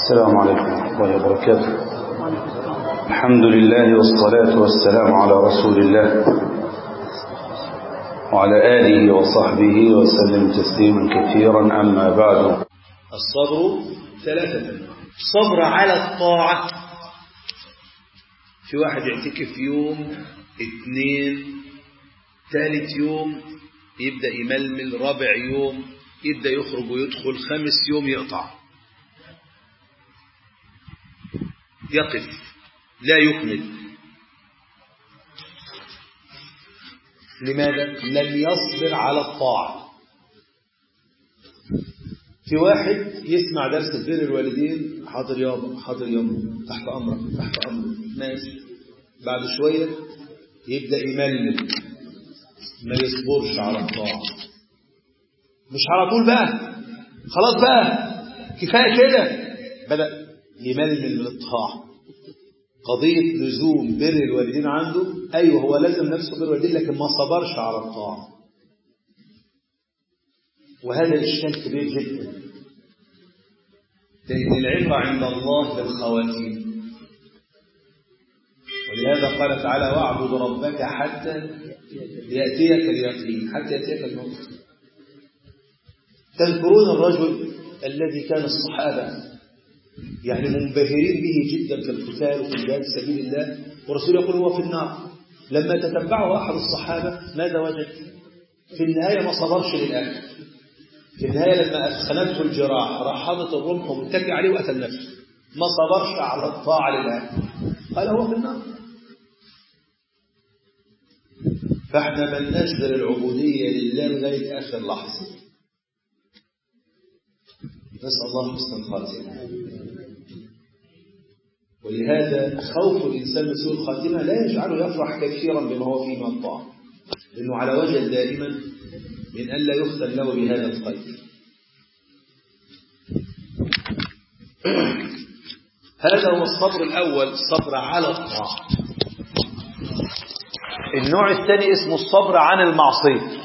السلام عليكم ورحمة الله وبركاته الحمد لله والصلاة والسلام على رسول الله وعلى آله وصحبه وسلم تسليما كثيرا أما بعد الصبر ثلاثة صبر على الطاعة في واحد يعتكف يوم اثنين ثالث يوم يبدأ يململ رابع يوم يبدأ يخرج ويدخل خامس يوم يقطع يقف لا يكمل لماذا؟ لم يصبر على الطاعة في واحد يسمع درس بر الوالدين حاضر يابا حاضر يابا تحت أمرك تحت أمرك ماشي بعد شوية يبدأ يملل ما يصبرش على الطاعة مش على طول بقى خلاص بقى كفاية كده بدأ يملل من الطاعة قضية لزوم بر الوالدين عنده أيوه هو لازم نفسه بر الوالدين لكن ما صبرش على الطاعة وهذا إشكال كبير جدا لأن العبرة عند الله بالخواتيم ولهذا قال تعالى واعبد ربك حتى يأتيك اليقين حتى يأتيك الموت تذكرون الرجل الذي كان الصحابة يعني منبهرين به جدا في القتال وفي الجهاد في سبيل الله والرسول يقول هو في النار لما تتبعه أحد الصحابة ماذا وجد في النهاية ما صبرش للآخر في النهاية لما أثخنته الجراح راح حاطط الرمح ومتكئ عليه وقتل نفسه ما صبرش على الطاعة للآخر قال هو في النار فاحنا من نجبر العبودية لله لغاية آخر لحظة نسأل الله حسن الخاتمة ولهذا خوف الإنسان من سوء الخاتمة لا يجعله يفرح كثيرا بما هو فيه من الطاعة لأنه على وجل دائما من ألا يختم له بهذا الخير هذا هو الصبر الأول الصبر على الطاعة النوع الثاني اسمه الصبر عن المعصية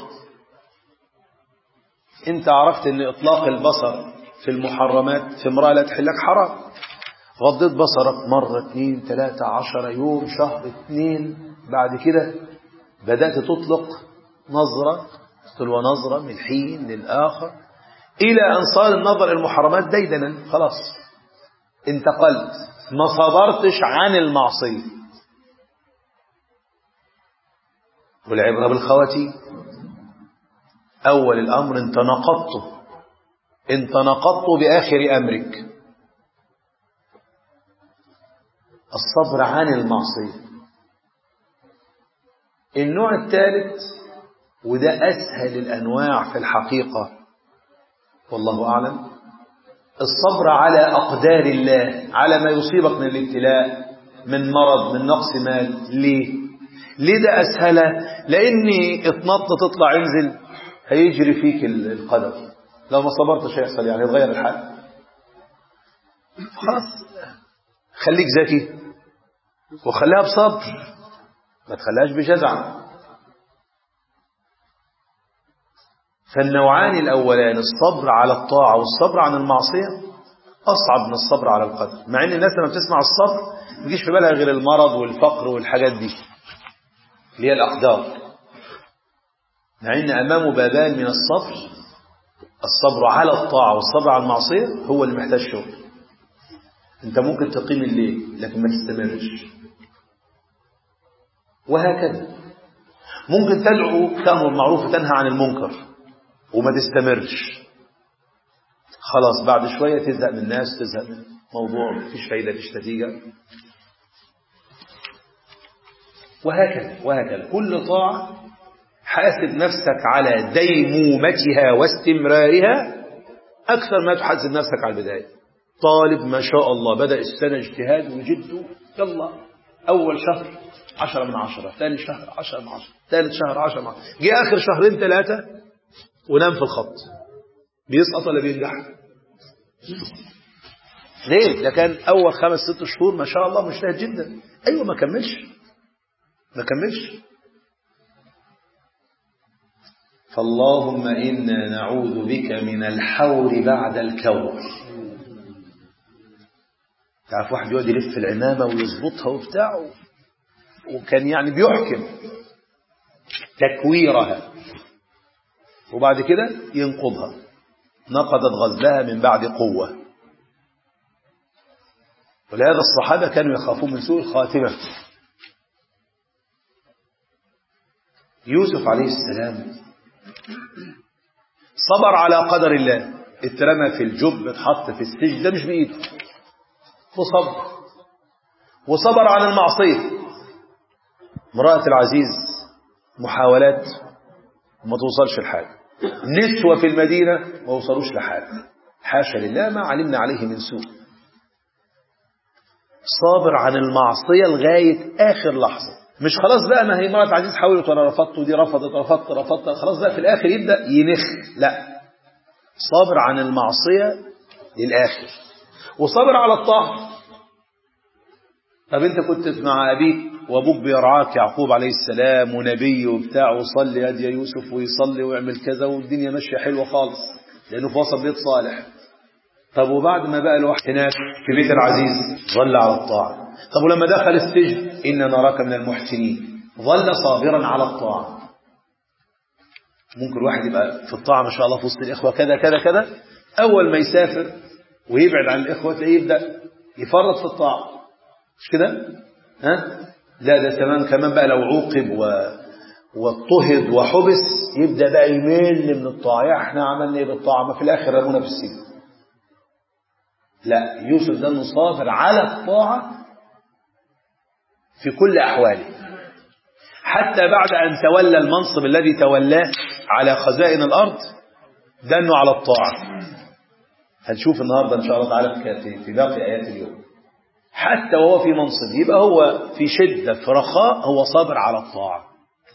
انت عرفت ان اطلاق البصر في المحرمات في امرأة لا تحلك حرام غضيت بصرك مرة اثنين ثلاثة عشر يوم شهر اثنين بعد كده بدأت تطلق نظرة تلو نظرة من حين للآخر إلى أن صار النظر المحرمات ديدنا خلاص انتقلت ما صبرتش عن المعصية والعبرة بالخواتيم أول الأمر انت نقضته انت نقضت بآخر أمرك الصبر عن المعصية النوع الثالث وده أسهل الأنواع في الحقيقة والله أعلم الصبر على أقدار الله على ما يصيبك من الابتلاء من مرض من نقص مال ليه ليه ده أسهل لأن اتنط تطلع انزل هيجري فيك القدر لو ما صبرتش هيحصل يعني يتغير الحال خلاص خليك ذكي وخليها بصبر ما تخليهاش بجزع فالنوعان الأولان الصبر على الطاعة والصبر عن المعصية أصعب من الصبر على القدر مع أن الناس لما بتسمع الصبر ما يجيش في بالها غير المرض والفقر والحاجات دي اللي هي الأقدار مع أن أمامه بابان من الصبر الصبر على الطاعة والصبر على المعصية هو اللي محتاج شغل انت ممكن تقيم الليل لكن ما تستمرش وهكذا ممكن تدعو تأمر بالمعروف وتنهى عن المنكر وما تستمرش خلاص بعد شوية تزهق من الناس تزهق من موضوع مفيش فايدة مفيش نتيجة وهكذا وهكذا كل طاعة حاسب نفسك على ديمومتها واستمرارها أكثر ما تحاسب نفسك على البداية طالب ما شاء الله بدأ السنة اجتهاد وجده يلا أول شهر عشرة من عشرة ثاني شهر عشرة من عشرة ثالث شهر عشرة من عشرة جه آخر شهرين ثلاثة ونام في الخط بيسقط ولا بينجح ليه ده كان أول خمس ست شهور ما شاء الله مجتهد جدا أيوة ما كملش ما كملش فاللهم إنا نعوذ بك من الحور بعد الكور تعرف واحد يقعد يلف العمامة ويظبطها وبتاع وكان يعني بيحكم تكويرها وبعد كده ينقضها نقضت غزلها من بعد قوة ولهذا الصحابة كانوا يخافون من سوء الخاتمة يوسف عليه السلام صبر على قدر الله اترمى في الجب اتحط في السجن ده مش بإيده وصبر وصبر عن المعصية امرأة العزيز محاولات وما توصلش لحاجة نسوة في المدينة ما وصلوش لحاجة حاشا لله ما علمنا عليه من سوء صابر عن المعصية لغاية آخر لحظة مش خلاص بقى ما هي امرأة عزيز حاولت وانا رفضت ودي رفضت رفضت رفضت خلاص بقى في الآخر يبدأ ينخ لا صابر عن المعصية للآخر وصابر على الطاعة طب انت كنت مع أبيك وابوك بيرعاك يعقوب عليه السلام ونبي وبتاع وصلي يا يا يوسف ويصلي ويعمل كذا والدنيا ماشيه حلوه خالص لانه في وسط بيت صالح طب وبعد ما بقى الواحد هناك في بيت العزيز ظل على الطاعه طب ولما دخل السجن إن نراك من المحسنين ظل صابرا على الطاعه ممكن الواحد يبقى في الطاعه ما شاء الله في وسط الاخوه كذا كذا كذا اول ما يسافر ويبعد عن الاخوه تلاقيه يبدا يفرط في الطاعه مش كده ها لا ده كمان كمان بقى لو عوقب و... واضطهد وحبس يبدا بقى يمل من الطاعه احنا عملنا ايه بالطاعه ما في الاخر رمونا في السجن لا يوسف ده صابر على الطاعه في كل احواله حتى بعد ان تولى المنصب الذي تولاه على خزائن الارض دنوا على الطاعه هنشوف النهارده ان شاء الله تعالى في باقي ايات اليوم حتى وهو في منصب يبقى هو في شدة في رخاء هو صابر على الطاعة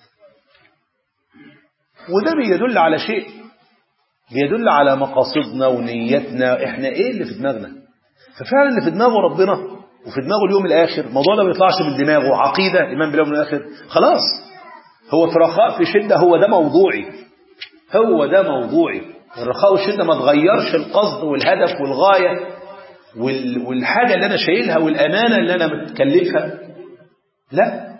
وده بيدل على شيء بيدل على مقاصدنا ونيتنا احنا ايه اللي في دماغنا ففعلا اللي في دماغه ربنا وفي دماغه اليوم الاخر الموضوع ده ما بيطلعش من دماغه عقيدة ايمان باليوم الاخر خلاص هو في رخاء في شدة هو ده موضوعي هو ده موضوعي الرخاء والشدة ما تغيرش القصد والهدف والغاية والحاجة اللي أنا شايلها والأمانة اللي أنا متكلفها لا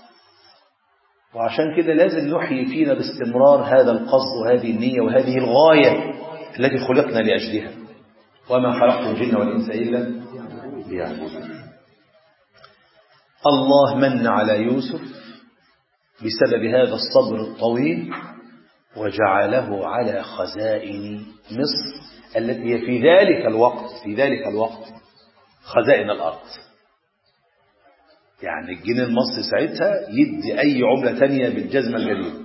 وعشان كده لازم نحيي فينا باستمرار هذا القصد وهذه النية وهذه الغاية التي خلقنا لأجلها وما خلقت الجن والإنس إلا ليعبدون الله من على يوسف بسبب هذا الصبر الطويل وجعله على خزائن مصر التي هي في ذلك الوقت في ذلك الوقت خزائن الأرض يعني الجنيه المصري ساعتها يدي أي عملة تانية بالجزمة الجديدة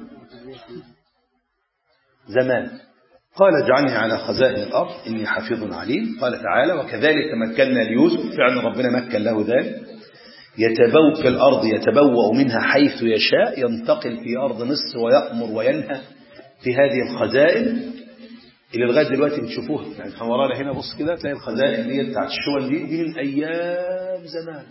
زمان قال اجعلني على خزائن الأرض إني حفيظ عليم قال تعالى وكذلك مكنا ليوسف فعلا ربنا مكن له ذلك يتبوء في الأرض يتبوأ منها حيث يشاء ينتقل في أرض مصر ويأمر وينهى في هذه الخزائن اللي لغايه دلوقتي بتشوفوها يعني احنا ورانا هنا بص كده تلاقي الخزائن دي بتاعت الشول دي دي من ايام زمان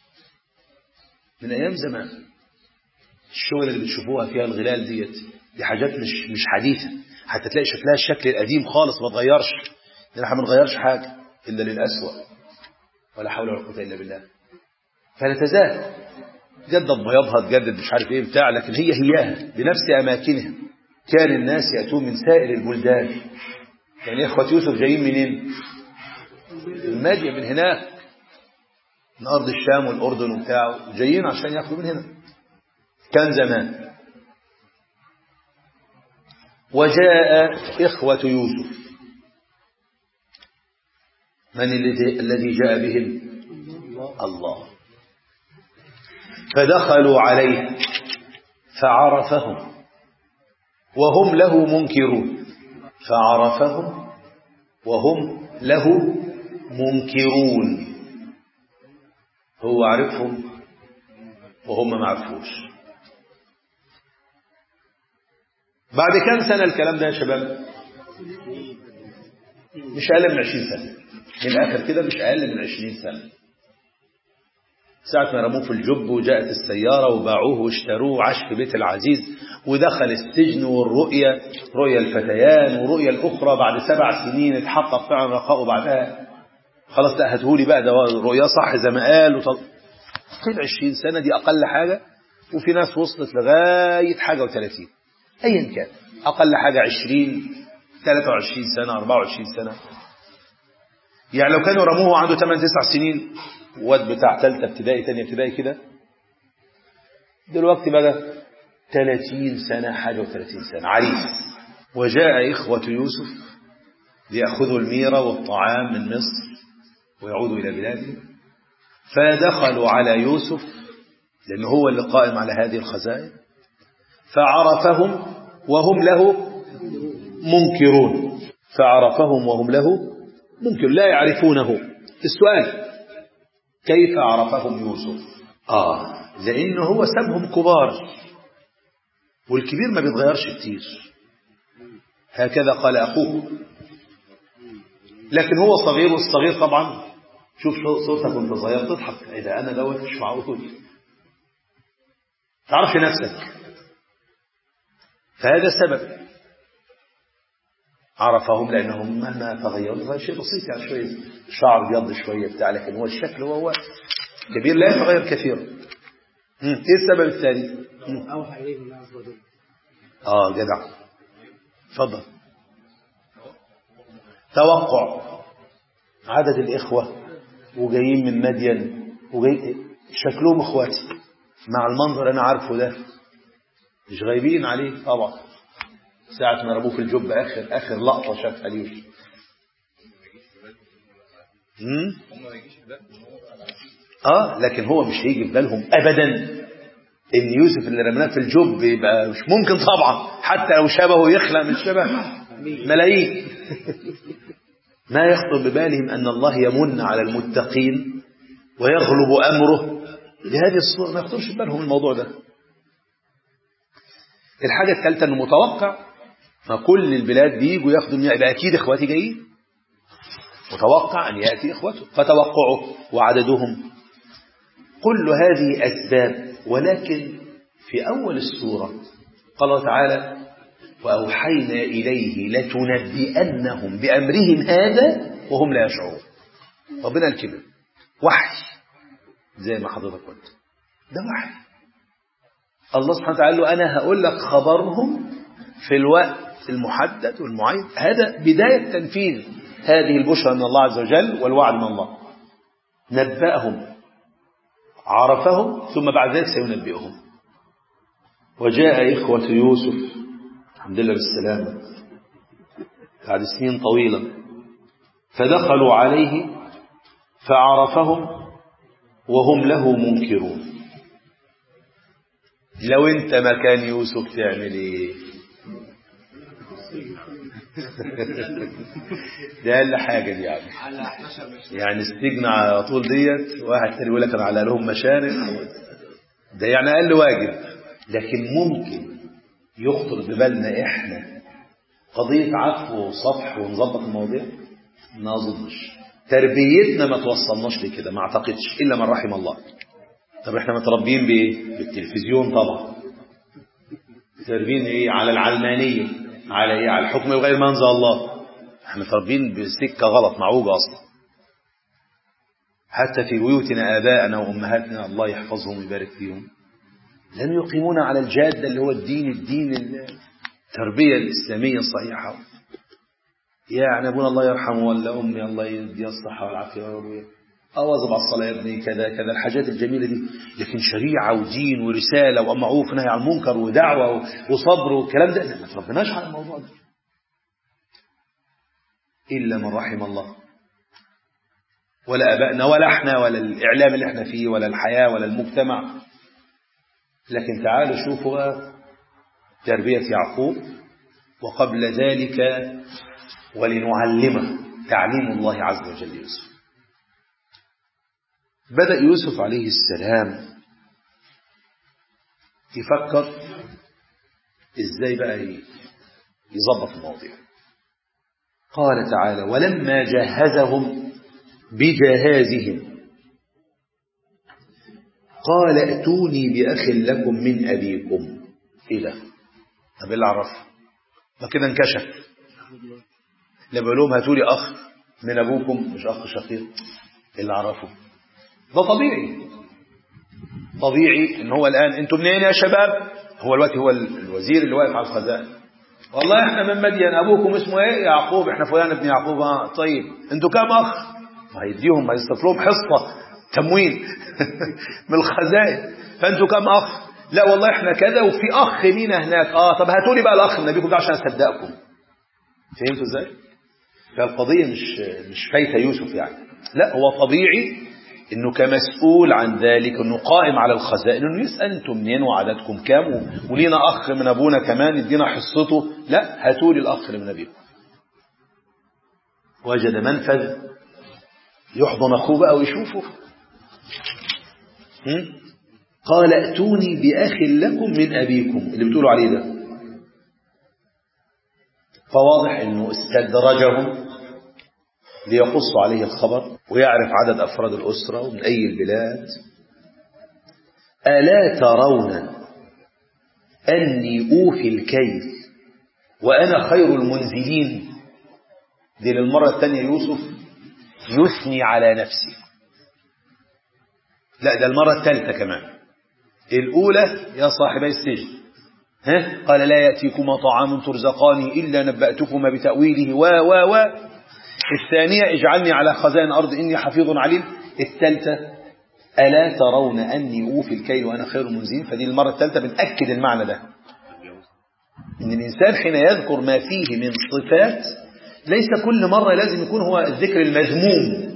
من ايام زمان الشول اللي بتشوفوها فيها الغلال ديت دي حاجات مش مش حديثه حتى تلاقي شكلها الشكل القديم خالص ما اتغيرش لان احنا ما بنغيرش حاجه الا للاسوء ولا حول ولا قوه الا بالله فلا تزال تجدد بياضها تجدد مش عارف ايه بتاع لكن هي هياها بنفس اماكنها كان الناس يأتون من سائر البلدان يعني إخوة يوسف جايين منين المادية من هناك من أرض الشام والأردن وبتاع جايين عشان يأخذوا من هنا كان زمان وجاء إخوة يوسف من الذي جاء بهم الله فدخلوا عليه فعرفهم وهم له منكرون فعرفهم وهم له منكرون هو عرفهم وهم ما عرفوش بعد كام سنة الكلام ده يا شباب مش أقل من عشرين سنة من الآخر كده مش أقل من عشرين سنة ساعة ما رموه في الجب وجاءت السيارة وباعوه واشتروه وعاش في بيت العزيز ودخل السجن والرؤية رؤية الفتيان ورؤية الأخرى بعد سبع سنين اتحقق فعلا رخاؤه بعدها خلاص لا هاتهولي بقى ده رؤيا صح زي ما قال وطل... طيب 20 سنة دي أقل حاجة وفي ناس وصلت لغاية حاجة و30 أيا كان أقل حاجة 20 23 سنة 24 سنة يعني لو كانوا رموه عنده 8 9 سنين واد بتاع ثالثه ابتدائي ثانيه ابتدائي كده دلوقتي بقى 30 سنة حاجة و30 سنة عريس وجاء إخوة يوسف ليأخذوا الميرة والطعام من مصر ويعودوا إلى بلادهم فدخلوا على يوسف لأنه هو اللي قائم على هذه الخزائن فعرفهم وهم له منكرون فعرفهم وهم له منكر لا يعرفونه السؤال كيف عرفهم يوسف آه لأنه هو سابهم كبار والكبير ما بيتغيرش كتير هكذا قال أخوه لكن هو صغير والصغير طبعا شوف صورتك وانت صغير تضحك ايه ده انا دوت مش معقول تعرفش نفسك فهذا السبب عرفهم لانهم مهما تغيروا تغير شيء بسيط يعني شويه شعر بيض شويه بتاع لكن هو الشكل هو هو كبير لا يتغير كثيرا ايه السبب الثاني أوحى إليه الله عز وجل اه جدع اتفضل توقع عدد الإخوة وجايين من مدين وجاي شكلهم إخواتي مع المنظر أنا عارفه ده مش غايبين عليه طبعا ساعة ما رموه في الجب آخر آخر لقطة شافها ليه مم؟ اه لكن هو مش هيجي في بالهم ابدا ان يوسف اللي رمناه في الجب يبقى مش ممكن طبعا حتى لو شبهه يخلق من شبه ملايين ما يخطر ببالهم ان الله يمن على المتقين ويغلب امره بهذه الصوره ما يخطرش ببالهم الموضوع ده الحاجه الثالثه انه متوقع ما كل البلاد بيجوا ياخدوا يبقى اكيد اخواتي جايين متوقع ان ياتي اخوته فتوقعوا وعددهم كل هذه أسباب ولكن في أول السورة قال الله تعالى وأوحينا إليه لتنبئنهم بأمرهم هذا وهم لا يشعرون ربنا الكبر وحي زي ما حضرتك قلت ده وحي الله سبحانه وتعالى له أنا هقول لك خبرهم في الوقت المحدد والمعين هذا بداية تنفيذ هذه البشرى من الله عز وجل والوعد من الله نبأهم عرفهم ثم بعد ذلك سينبئهم وجاء إخوة يوسف الحمد لله بالسلامة بعد سنين طويلة فدخلوا عليه فعرفهم وهم له منكرون لو انت مكان يوسف تعمل ايه ده اقل حاجه دي يعني على 11 مش يعني السجن على طول ديت واحد تاني يقول لك انا على لهم مشارق ده يعني اقل واجب لكن ممكن يخطر ببالنا احنا قضيه عفو وصفح ونظبط المواضيع ما اظنش تربيتنا ما توصلناش لكده ما اعتقدش الا من رحم الله طب احنا متربيين بايه بالتلفزيون طبعا تربيين ايه على العلمانيه على ايه على الحكم بغير ما انزل الله احنا متربيين بسكه غلط معوجه اصلا حتى في بيوتنا اباءنا وامهاتنا الله يحفظهم ويبارك فيهم لم يقيمون على الجاده اللي هو الدين الدين التربيه الاسلاميه الصحيحه يعني ابونا الله يرحمه ولا امي الله يديها الصحه والعافيه يا رب أواظب على الصلاة يا ابني كذا كذا الحاجات الجميلة دي لكن شريعة ودين ورسالة وأمر معروف ونهي عن المنكر ودعوة وصبر والكلام ده لا، ما تربناش على الموضوع ده إلا من رحم الله ولا أبائنا ولا احنا ولا الإعلام اللي احنا فيه ولا الحياة ولا المجتمع لكن تعالوا شوفوا بقى تربية يعقوب وقبل ذلك ولنعلمه تعليم الله عز وجل يوسف بدأ يوسف عليه السلام يفكر ازاي بقى يظبط المواضيع قال تعالى ولما جهزهم بجهازهم قال ائتوني بأخ لكم من أبيكم إيه ده طب إيه اللي عرف ما كده انكشف لما لهم هاتوا لي أخ من أبوكم مش أخ شقيق اللي عرفه ده طبيعي طبيعي ان هو الآن انتم منين يا شباب هو الوقت هو الوزير اللي واقف على الخزائن والله احنا من مدين ابوكم اسمه ايه يعقوب احنا فلان ابن يعقوب آه طيب انتوا كام اخ ما هيديهم ما يصرف لهم حصه تموين من الخزائن فانتوا كام اخ لا والله احنا كذا وفي اخ لينا هناك اه طب هاتوا لي بقى الاخ من ابيكم ده عشان اصدقكم فهمتوا ازاي فالقضيه مش مش فايته يوسف يعني لا هو طبيعي انه كمسؤول عن ذلك انه قائم على الخزائن انه يسال انتم منين وعددكم كام ولينا اخ من ابونا كمان يدينا حصته لا هاتوا لي الاخ اللي من ابيكم وجد منفذ يحضن اخوه بقى ويشوفه هم؟ قال ائتوني باخ لكم من ابيكم اللي بتقولوا عليه ده فواضح انه استدرجهم ليقص عليه الخبر ويعرف عدد أفراد الأسرة ومن أي البلاد ألا ترون أني أوفي الكيل وأنا خير المنزلين دي للمرة الثانية يوسف يثني على نفسه لا ده المرة الثالثة كمان الأولى يا صاحبي السجن ها؟ قال لا يأتيكما طعام ترزقاني إلا نبأتكما بتأويله و و و الثانية اجعلني على خزائن الأرض إني حفيظ عليم الثالثة ألا ترون أني أوفي الكيل وأنا خير المنزلين فدي المرة الثالثة بنأكد المعنى ده إن الإنسان حين يذكر ما فيه من صفات ليس كل مرة لازم يكون هو الذكر المذموم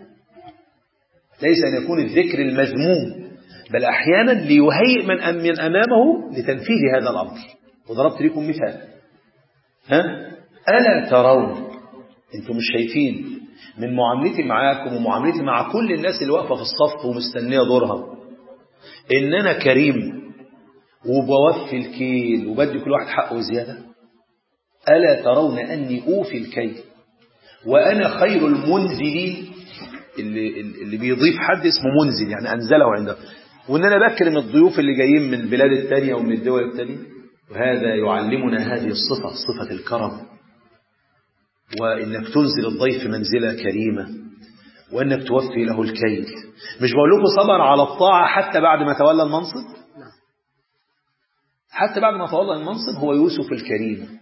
ليس أن يكون الذكر المذموم بل أحيانا ليهيئ من من أمامه لتنفيذ هذا الأمر وضربت لكم مثال ها ألا ترون انتم مش شايفين من معاملتي معاكم ومعاملتي مع كل الناس اللي واقفه في الصف ومستنيه دورها ان انا كريم وبوفي الكيل وبدي كل واحد حقه زياده الا ترون اني اوفي الكيل وانا خير المنزلين اللي اللي بيضيف حد اسمه منزل يعني انزله عنده وان انا بكرم الضيوف اللي جايين من البلاد الثانيه ومن الدول الثانيه وهذا يعلمنا هذه الصفه صفه الكرم وإنك تنزل الضيف منزلة كريمة وإنك توفي له الكيل مش بقول لكم صبر على الطاعة حتى بعد ما تولى المنصب حتى بعد ما تولى المنصب هو يوسف الكريم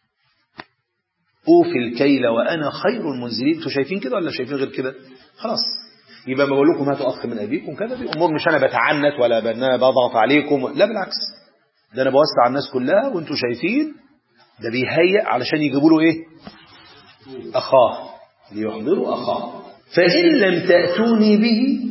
أوفي الكيل وأنا خير المنزلين انتوا شايفين كده ولا شايفين غير كده خلاص يبقى بقول لكم هاتوا أخ من أبيكم كذا دي أمور مش أنا بتعنت ولا أنا بضغط عليكم لا بالعكس ده أنا بوسع الناس كلها وانتوا شايفين ده بيهيئ علشان يجيبوا له إيه أخاه ليحضروا أخاه فإن لم تأتوني به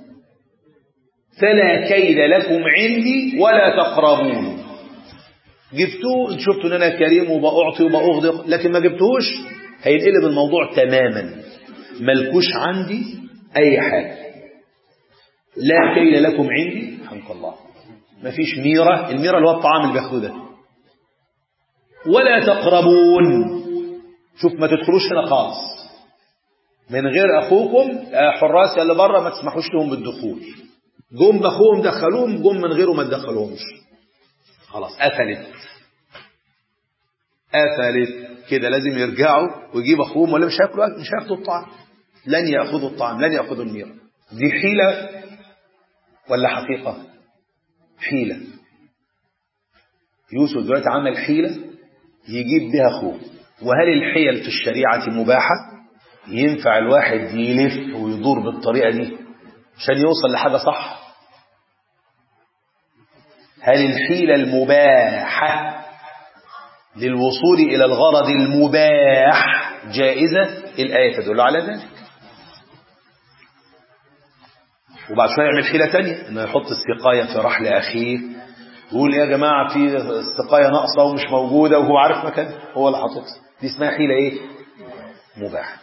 فلا كيد لكم عندي ولا تقربون جبتوه شفتوا ان انا كريم وبأعطي وبأغدق لكن ما جبتوش هينقلب الموضوع تماما ملكوش عندي اي حاجة لا كيل لكم عندي حمد الله مفيش ميرة الميرة اللي هو الطعام اللي بياخدوه ده ولا تقربون شوف ما تدخلوش هنا خالص من غير اخوكم حراس اللي بره ما تسمحوش لهم بالدخول جم باخوهم دخلوهم جم من غيره ما تدخلوهمش خلاص قفلت قفلت كده لازم يرجعوا ويجيب اخوهم ولا مش هياكلوا مش هياخدوا الطعام لن ياخذوا الطعام لن ياخذوا الميرة دي حيلة ولا حقيقة حيلة يوسف دلوقتي عمل حيلة يجيب بها اخوه وهل الحيل في الشريعة مباحة ينفع الواحد يلف ويدور بالطريقة دي عشان يوصل لحاجة صح هل الحيلة المباحة للوصول إلى الغرض المباح جائزة الآية تدل على ذلك وبعد شوية يعمل حيلة تانية انه يحط السقاية في رحل أخيه يقول يا جماعة في السقاية ناقصة ومش موجودة وهو عارف مكانها هو اللي حاططها دي اسمها حيلة ايه مباحة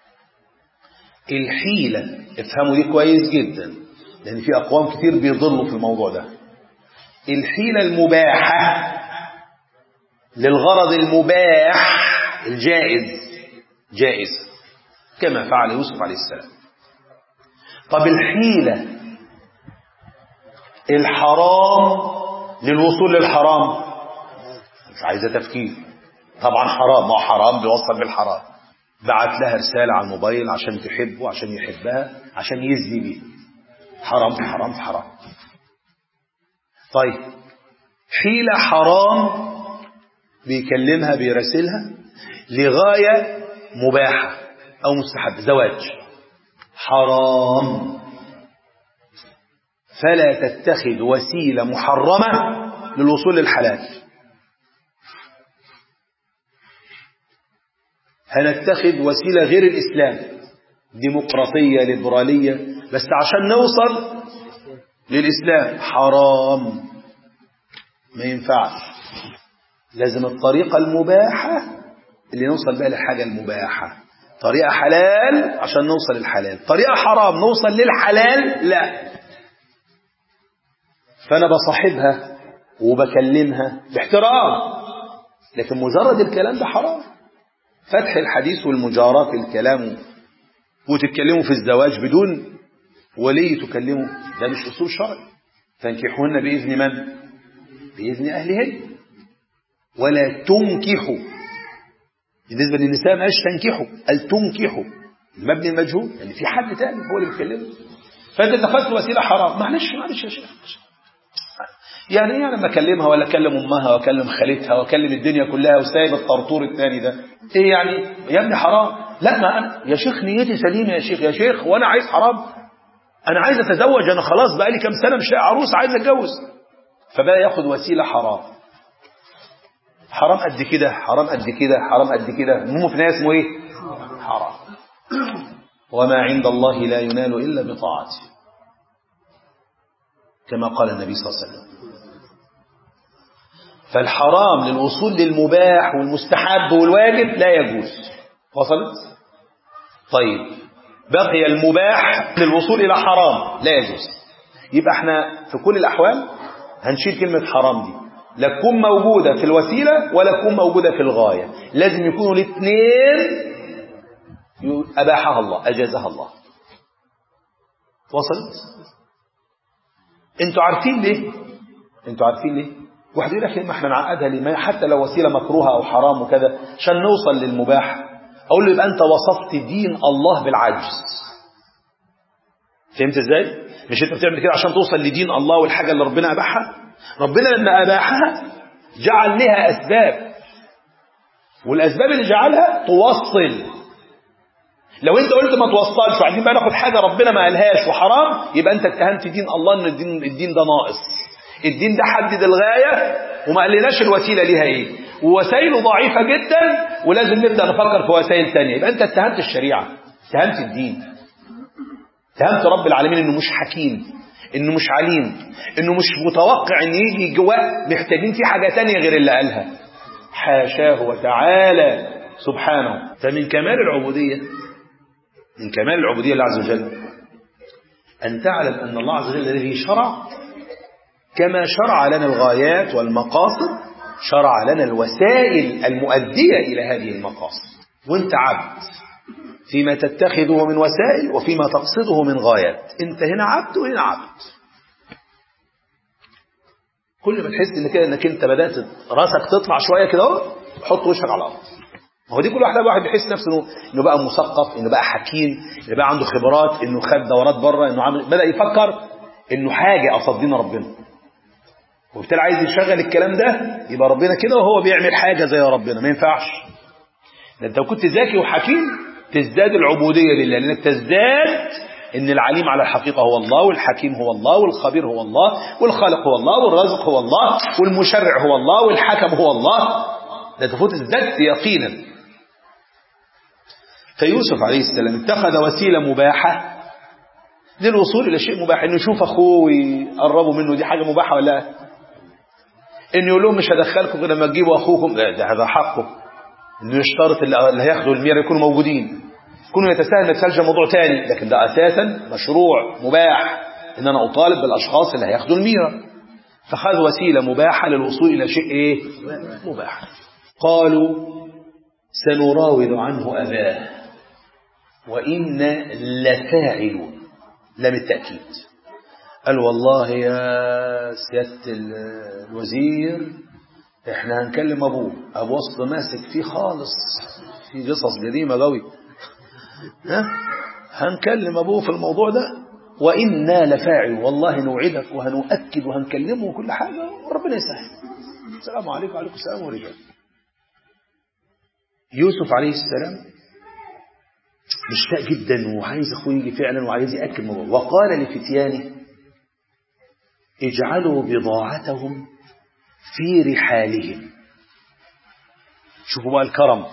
الحيلة افهموا دي كويس جدا لأن في أقوام كتير بيضلوا في الموضوع ده الحيلة المباحة للغرض المباح الجائز جائز كما فعل يوسف عليه السلام طب الحيلة الحرام للوصول للحرام مش عايزة تفكير طبعا حرام ما هو حرام بيوصل بالحرام بعت لها رسالة على الموبايل عشان تحبه عشان يحبها عشان يزني بيه حرام حرام حرام طيب حيلة حرام بيكلمها بيراسلها لغاية مباحة أو مستحب زواج حرام فلا تتخذ وسيلة محرمة للوصول للحلال هنتخذ وسيلة غير الإسلام ديمقراطية ليبرالية بس عشان نوصل للإسلام حرام ما ينفعش لازم الطريقة المباحة اللي نوصل بها للحاجة المباحة طريقة حلال عشان نوصل للحلال طريقة حرام نوصل للحلال لا فأنا بصاحبها وبكلمها باحترام لكن مجرد الكلام ده حرام فتح الحديث والمجاراة في الكلام وتتكلموا في الزواج بدون ولي تكلمه ده مش أصول شرعي فانكحوهن بإذن من؟ بإذن أهلهن ولا تنكحوا بالنسبة للنساء ما قالش تنكحوا قال تنكحوا المبني المجهول يعني في حد تاني هو اللي بيتكلمه فانت اتخذت وسيله حرام معلش معلش يا شيخ يعني ايه لما اكلمها ولا اكلم امها واكلم خالتها واكلم الدنيا كلها وسايب الطرطور الثاني ده ايه يعني يا ابني حرام لا ما انا يا شيخ نيتي سليمه يا شيخ يا شيخ وانا عايز حرام انا عايز اتزوج انا خلاص بقالي كام سنه مش لاقي عروس عايز اتجوز فبقى ياخد وسيله حرام حرام قد كده حرام قد كده حرام قد كده المهم في النهايه اسمه ايه حرام وما عند الله لا ينال الا بطاعته كما قال النبي صلى الله عليه وسلم فالحرام للوصول للمباح والمستحب والواجب لا يجوز وصلت طيب بقي المباح للوصول إلى حرام لا يجوز يبقى احنا في كل الأحوال هنشيل كلمة حرام دي لا تكون موجودة في الوسيلة ولا تكون موجودة في الغاية لازم يكونوا الاثنين أباحها الله أجازها الله وصلت انتوا عارفين ليه انتوا عارفين ليه واحد يقول لك ما احنا نعقدها ليه ما حتى لو وسيله مكروهه او حرام وكذا عشان نوصل للمباح اقول له يبقى انت وصفت دين الله بالعجز فهمت ازاي مش انت بتعمل كده عشان توصل لدين الله والحاجه اللي ربنا اباحها ربنا لما اباحها جعل لها اسباب والاسباب اللي جعلها توصل لو انت قلت ما توصلش وعايزين بقى ناخد حاجه ربنا ما قالهاش وحرام يبقى انت اتهمت دين الله ان الدين الدين ده ناقص الدين ده حدد الغايه وما قالناش الوسيله ليها ايه ووسائله ضعيفه جدا ولازم نبدا نفكر في وسائل ثانيه يبقى انت اتهمت الشريعه اتهمت الدين اتهمت رب العالمين انه مش حكيم انه مش عليم انه مش متوقع ان يجي جواه محتاجين فيه حاجه ثانيه غير اللي قالها حاشاه وتعالى سبحانه فمن كمال العبوديه من كمال العبودية لله عز وجل أن تعلم أن الله عز وجل الذي شرع كما شرع لنا الغايات والمقاصد شرع لنا الوسائل المؤدية إلى هذه المقاصد وانت عبد فيما تتخذه من وسائل وفيما تقصده من غايات انت هنا عبد وهنا عبد كل ما تحس ان كده انك انت بدات راسك تطلع شويه كده اهو حط وشك على الارض هو دي كل واحد واحد بيحس نفسه انه انه بقى مثقف انه بقى حكيم انه بقى عنده خبرات انه خد دورات بره انه عامل بدا يفكر انه حاجه قصاد دين ربنا وبالتالي عايز يشغل الكلام ده يبقى ربنا كده وهو بيعمل حاجه زي ربنا ما ينفعش ده انت لو كنت ذكي وحكيم تزداد العبوديه لله لانك تزداد ان العليم على الحقيقه هو الله والحكيم هو الله والخبير هو الله والخالق هو الله والرازق هو الله والمشرع هو الله والحكم هو الله ده تفوت ازددت يقينا فيوسف عليه السلام اتخذ وسيلة مباحة للوصول إلى شيء مباح إنه يشوف أخوه ويقربوا منه دي حاجة مباحة ولا لا إنه يقول لهم مش هدخلكم غير لما تجيبوا أخوكم ده, ده هذا حقه إنه يشترط اللي هياخدوا الميرة يكونوا موجودين يكونوا يتساهل ما يتسالش موضوع تاني لكن ده أساسا مشروع مباح إن أنا أطالب بالأشخاص اللي هياخدوا الميرة فخذ وسيلة مباحة للوصول إلى شيء إيه مباح قالوا سنراود عنه أباه وإنا لفاعلون لم التأكيد قال والله يا سيادة الوزير احنا هنكلم أبوه أبو وسط ماسك فيه خالص في قصص قديمة قوي ها هنكلم أبوه في الموضوع ده وإنا لفاعل والله نوعدك وهنؤكد وهنكلمه وكل حاجة وربنا يسهل السلام عليكم وعليكم السلام ورجع يوسف عليه السلام مشتاق جدا وعايز اخوه يجي فعلا وعايز ياكد الموضوع وقال لفتيانه اجعلوا بضاعتهم في رحالهم شوفوا بقى الكرم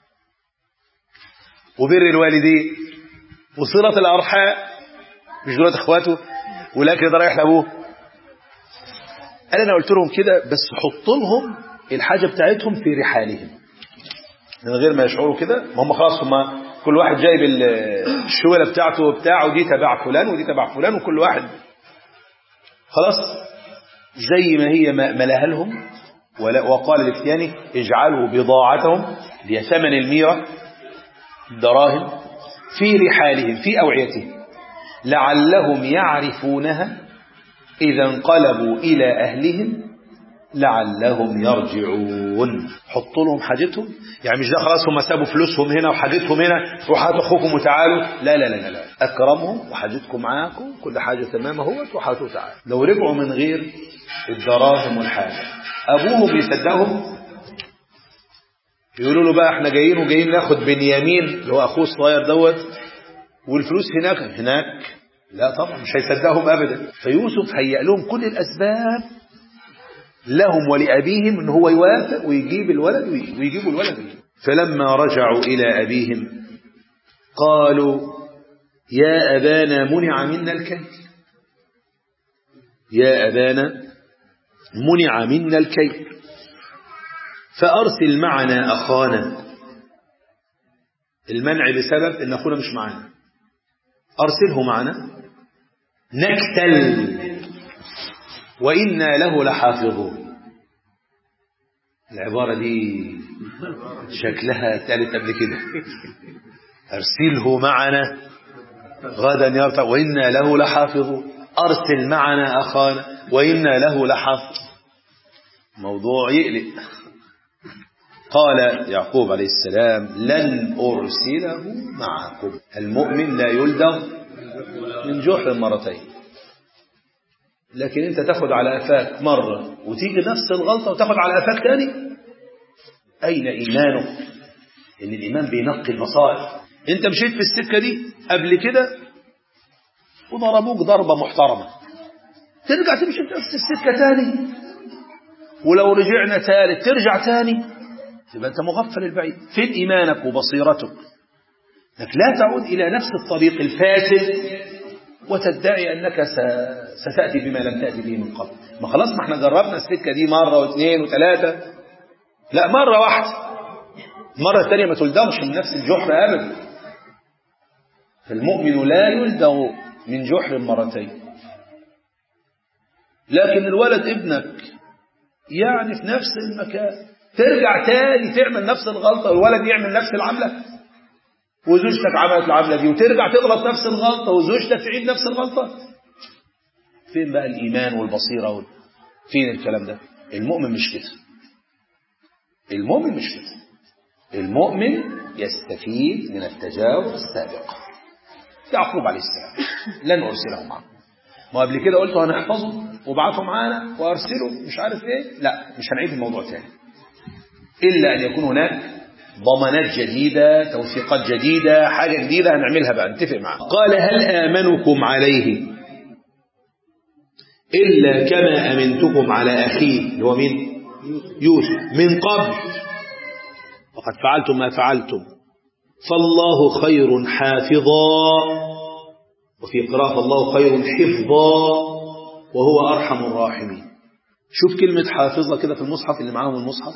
وبر الوالدين وصلة الأرحام مش دولت اخواته ولكن ده رايح لابوه قال انا قلت لهم كده بس حط لهم الحاجة بتاعتهم في رحالهم من غير ما يشعروا كده ما هم خلاص هم كل واحد جايب الشولة بتاعته وبتاعه ودي تبع فلان ودي تبع فلان وكل واحد خلاص زي ما هي ملاها لهم وقال لفتيانه اجعلوا بضاعتهم اللي هي ثمن الميرة الدراهم في رحالهم في أوعيتهم لعلهم يعرفونها إذا انقلبوا إلى أهلهم لعلهم يرجعون حطوا لهم حاجتهم يعني مش ده خلاص هم سابوا فلوسهم هنا وحاجتهم هنا روحوا هاتوا اخوكم وتعالوا لا لا لا لا اكرمهم وحاجتكم معاكم كل حاجه تمام اهوت وهاتوا تعالوا لو رجعوا من غير الدراهم والحاجه ابوهم يصدقهم يقولوا له بقى احنا جايين وجايين ناخد بنيامين اللي هو اخوه الصغير دوت والفلوس هناك هناك لا طبعا مش هيصدقهم ابدا فيوسف هيأ لهم كل الاسباب لهم ولأبيهم ان هو يوافق ويجيب الولد ويجيبوا الولد فلما رجعوا إلى أبيهم قالوا يا أبانا منع منا الكيل يا أبانا منع منا الكيل فأرسل معنا أخانا المنع بسبب ان أخونا مش معنا أرسله معنا نكتل وإنا له لحافظون العبارة دي شكلها اتقالت قبل كده أرسله معنا غدا يرتع وإنا له لحافظون أرسل معنا أخانا وإنا له لحافظ موضوع يقلق قال يعقوب عليه السلام لن أرسله معكم المؤمن لا يلدغ من جحر مرتين لكن انت تاخد على افاك مرة وتيجي نفس الغلطة وتاخد على افاك تاني اين ايمانك ان الايمان بينقي المصائب انت مشيت في السكة دي قبل كده وضربوك ضربة محترمة ترجع تمشي في نفس السكة تاني ولو رجعنا ثالث ترجع تاني تبقى انت مغفل البعيد فين ايمانك وبصيرتك انك لا تعود الى نفس الطريق الفاسد وتدعي أنك ستأتي بما لم تأتي به من قبل ما خلاص ما احنا جربنا السكة دي مرة واثنين وثلاثة لا مرة واحدة المرة الثانية ما تلدغش من نفس الجحر أبدا فالمؤمن لا يلدغ من جحر مرتين لكن الولد ابنك يعني في نفس المكان ترجع تاني تعمل نفس الغلطة والولد يعمل نفس العملة وزوجتك عملت العملة دي وترجع تغلط نفس الغلطة وزوجتك تعيد نفس الغلطة فين بقى الإيمان والبصيرة وال... فين الكلام ده المؤمن مش كده المؤمن مش كده المؤمن يستفيد من التجاوز السابق يعقوب عليه السلام لن أرسله معه ما قبل كده قلت هنحفظه وابعته معانا وأرسله مش عارف ايه لا مش هنعيد الموضوع تاني إلا أن يكون هناك ضمانات جديدة توثيقات جديدة حاجة جديدة هنعملها بقى نتفق معاه قال هل آمنكم عليه إلا كما أمنتكم على أخيه اللي هو مين يوسف من قبل وقد فعلتم ما فعلتم فالله خير حافظا وفي قراءة الله خير حفظا وهو أرحم الراحمين شوف كلمة حافظة كده في المصحف اللي معاهم المصحف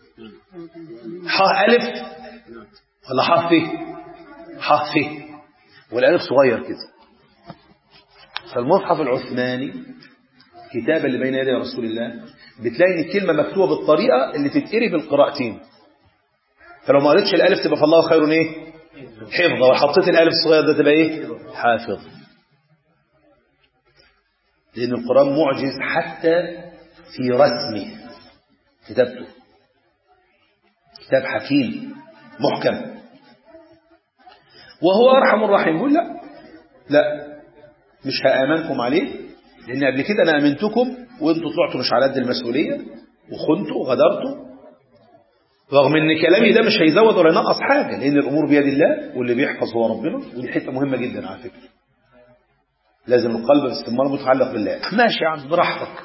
حاء ألف ولا حاء فيه حاء فيه والألف صغير كده فالمصحف العثماني كتاب اللي بين يدي رسول الله بتلاقي ان الكلمة مكتوبة بالطريقة اللي تتقري بالقراءتين فلو ما قريتش الألف تبقى فالله خير ايه حفظة وحطيت الألف الصغير ده تبقى ايه حافظ لأن القرآن معجز حتى في رسمه كتابته كتاب حكيم محكم وهو أرحم الراحمين يقول لا لا مش هآمنكم عليه لأن قبل كده أنا أمنتكم وأنتوا طلعتوا مش على قد المسؤولية وخنتوا وغدرتوا رغم ان كلامي ده مش هيزود ولا ينقص حاجة لان الامور بيد الله واللي بيحفظ هو ربنا ودي حته مهمة جدا على فكرة لازم القلب باستمرار متعلق بالله ماشي يا عم براحتك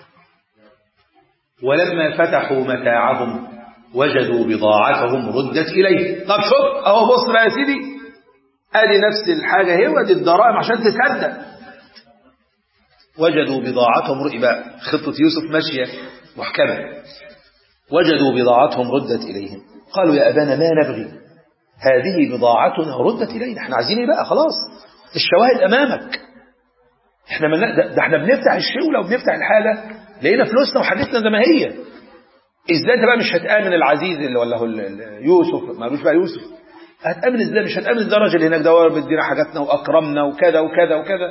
ولما فتحوا متاعهم وجدوا بضاعتهم ردت إليه طب شوف اهو بص بقى يا سيدي ادي نفس الحاجة هي وادي الضرائب عشان تصدق وجدوا بضاعتهم يبقى خطة يوسف ماشية محكمة وجدوا بضاعتهم ردت إليهم قالوا يا أبانا ما نبغي هذه بضاعتنا ردت إلينا احنا عايزين ايه بقى خلاص الشواهد أمامك احنا من ده, ده احنا بنفتح الشولة وبنفتح الحاجة لقينا فلوسنا وحاجتنا زي ما هي ازاي انت بقى مش هتآمن العزيز اللي ولا هو يوسف مالوش بقى يوسف هتآمن ازاي مش هتآمن ازاي الراجل هناك ده بيدينا حاجاتنا وأكرمنا وكذا وكذا وكذا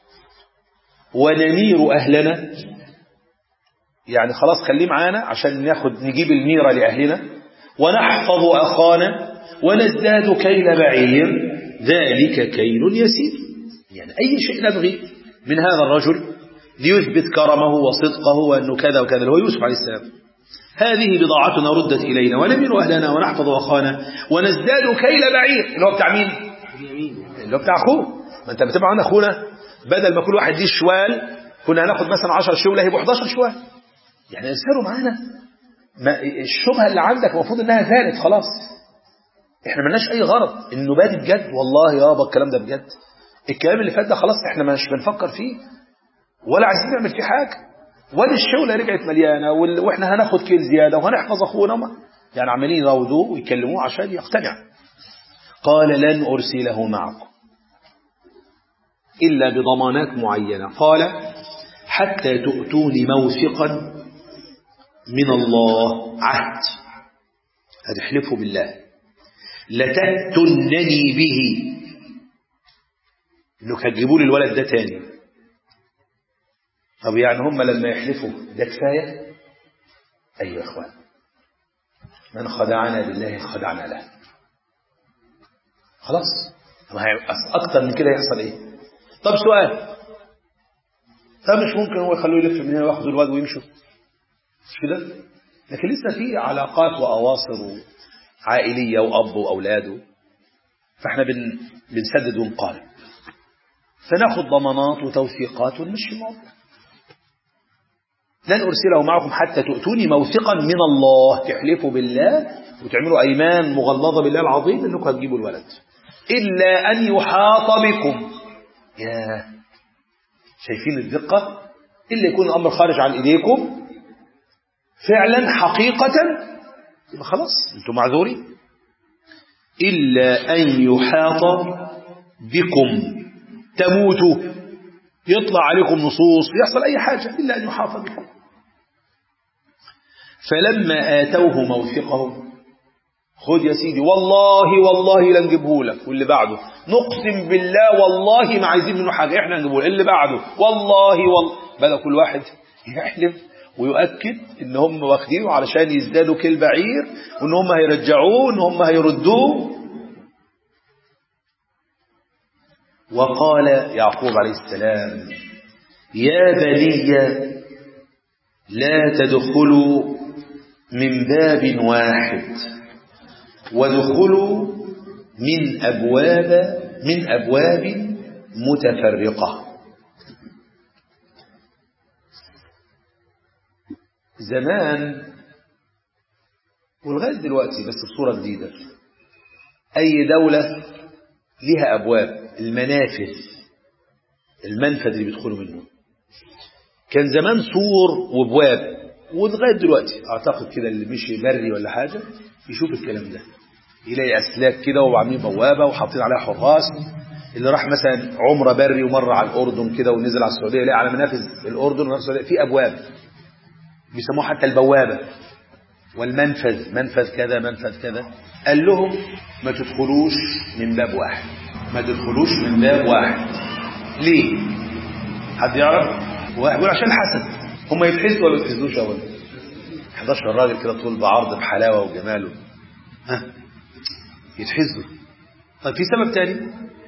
ونمير أهلنا يعني خلاص خليه معانا عشان ناخد نجيب الميرة لأهلنا ونحفظ أخانا ونزداد كيل بعير ذلك كيل يسير يعني أي شيء نبغي من هذا الرجل ليثبت كرمه وصدقه وأنه كذا وكذا اللي هو يوسف عليه السلام هذه بضاعتنا ردت إلينا ونمير أهلنا ونحفظ أخانا ونزداد كيل بعير اللي هو بتاع مين؟ اللي هو بتاع أخوه ما أنت بتبع عن أخونا بدل ما كل واحد يديه شوال كنا هناخد مثلا 10 شوال هيبقوا 11 شوال يعني يسهروا معانا ما الشبهة اللي عندك المفروض انها زالت خلاص احنا ملناش اي غرض النبات بجد والله يابا الكلام ده بجد الكلام اللي فات ده خلاص احنا مش بنفكر فيه ولا عايزين نعمل فيه حاجة ولا الشولة رجعت مليانة واحنا هناخد كيل زيادة وهنحفظ اخونا وما يعني عمالين يراودوه ويكلموه عشان يقتنع قال لن ارسله معكم إلا بضمانات معينة قال حتى تؤتوني موثقا من الله عهد هتحلفوا بالله لتأتنني به انك هتجيبوا لي الولد ده تاني طب يعني هم لما يحلفوا ده كفاية أيها يا اخوان من خدعنا بالله خدعنا له خلاص أكتر من كده يحصل إيه طب سؤال طب مش ممكن هو يخلوه يلف من هنا وياخدوا الواد ويمشوا مش كده لكن لسه في علاقات وأواصر عائلية وأب وأولاده فاحنا بن بنسدد ونقارب فناخد ضمانات وتوثيقات ونمشي الموضوع لن أرسله معكم حتى تؤتوني موثقا من الله تحلفوا بالله وتعملوا أيمان مغلظة بالله العظيم أنكم هتجيبوا الولد إلا أن يحاط بكم يا شايفين الدقة إلا يكون الأمر خارج عن إيديكم فعلا حقيقة يبقى خلاص انتم معذورين إلا أن يحاط بكم تموتوا يطلع عليكم نصوص يحصل أي حاجة إلا أن يحاط بكم فلما آتوه موثقهم خذ يا سيدي والله والله لا نجيبه لك واللي بعده نقسم بالله والله ما عايزين منه حاجة احنا نجيبه لك اللي بعده والله والله بدأ كل واحد يحلف ويؤكد ان هم واخدينه علشان يزدادوا كل بعير وان هم هيرجعوه وان هم هيردوه وقال يعقوب عليه السلام يا بني لا تدخلوا من باب واحد وادخلوا من أبواب من أبواب متفرقة زمان ولغاية دلوقتي بس بصورة جديدة أي دولة لها أبواب المنافذ المنفذ اللي بيدخلوا منه كان زمان سور وابواب ولغايه دلوقتي اعتقد كده اللي مشي بري ولا حاجه يشوف الكلام ده يلاقي اسلاك كده وعاملين بوابه وحاطين عليها حراس اللي راح مثلا عمره بري ومر على الاردن كده ونزل على السعوديه يلاقي على منافذ الاردن ونفس السعوديه في ابواب بيسموها حتى البوابه والمنفذ منفذ كذا منفذ كذا قال لهم ما تدخلوش من باب واحد ما تدخلوش من باب واحد ليه حد يعرف واحد يقول عشان حسد هم يتحسدوا ولا ما يتحسدوش اولا 11 راجل كده طول بعرض بحلاوه وجمال ها يتحسدوا طيب في سبب تاني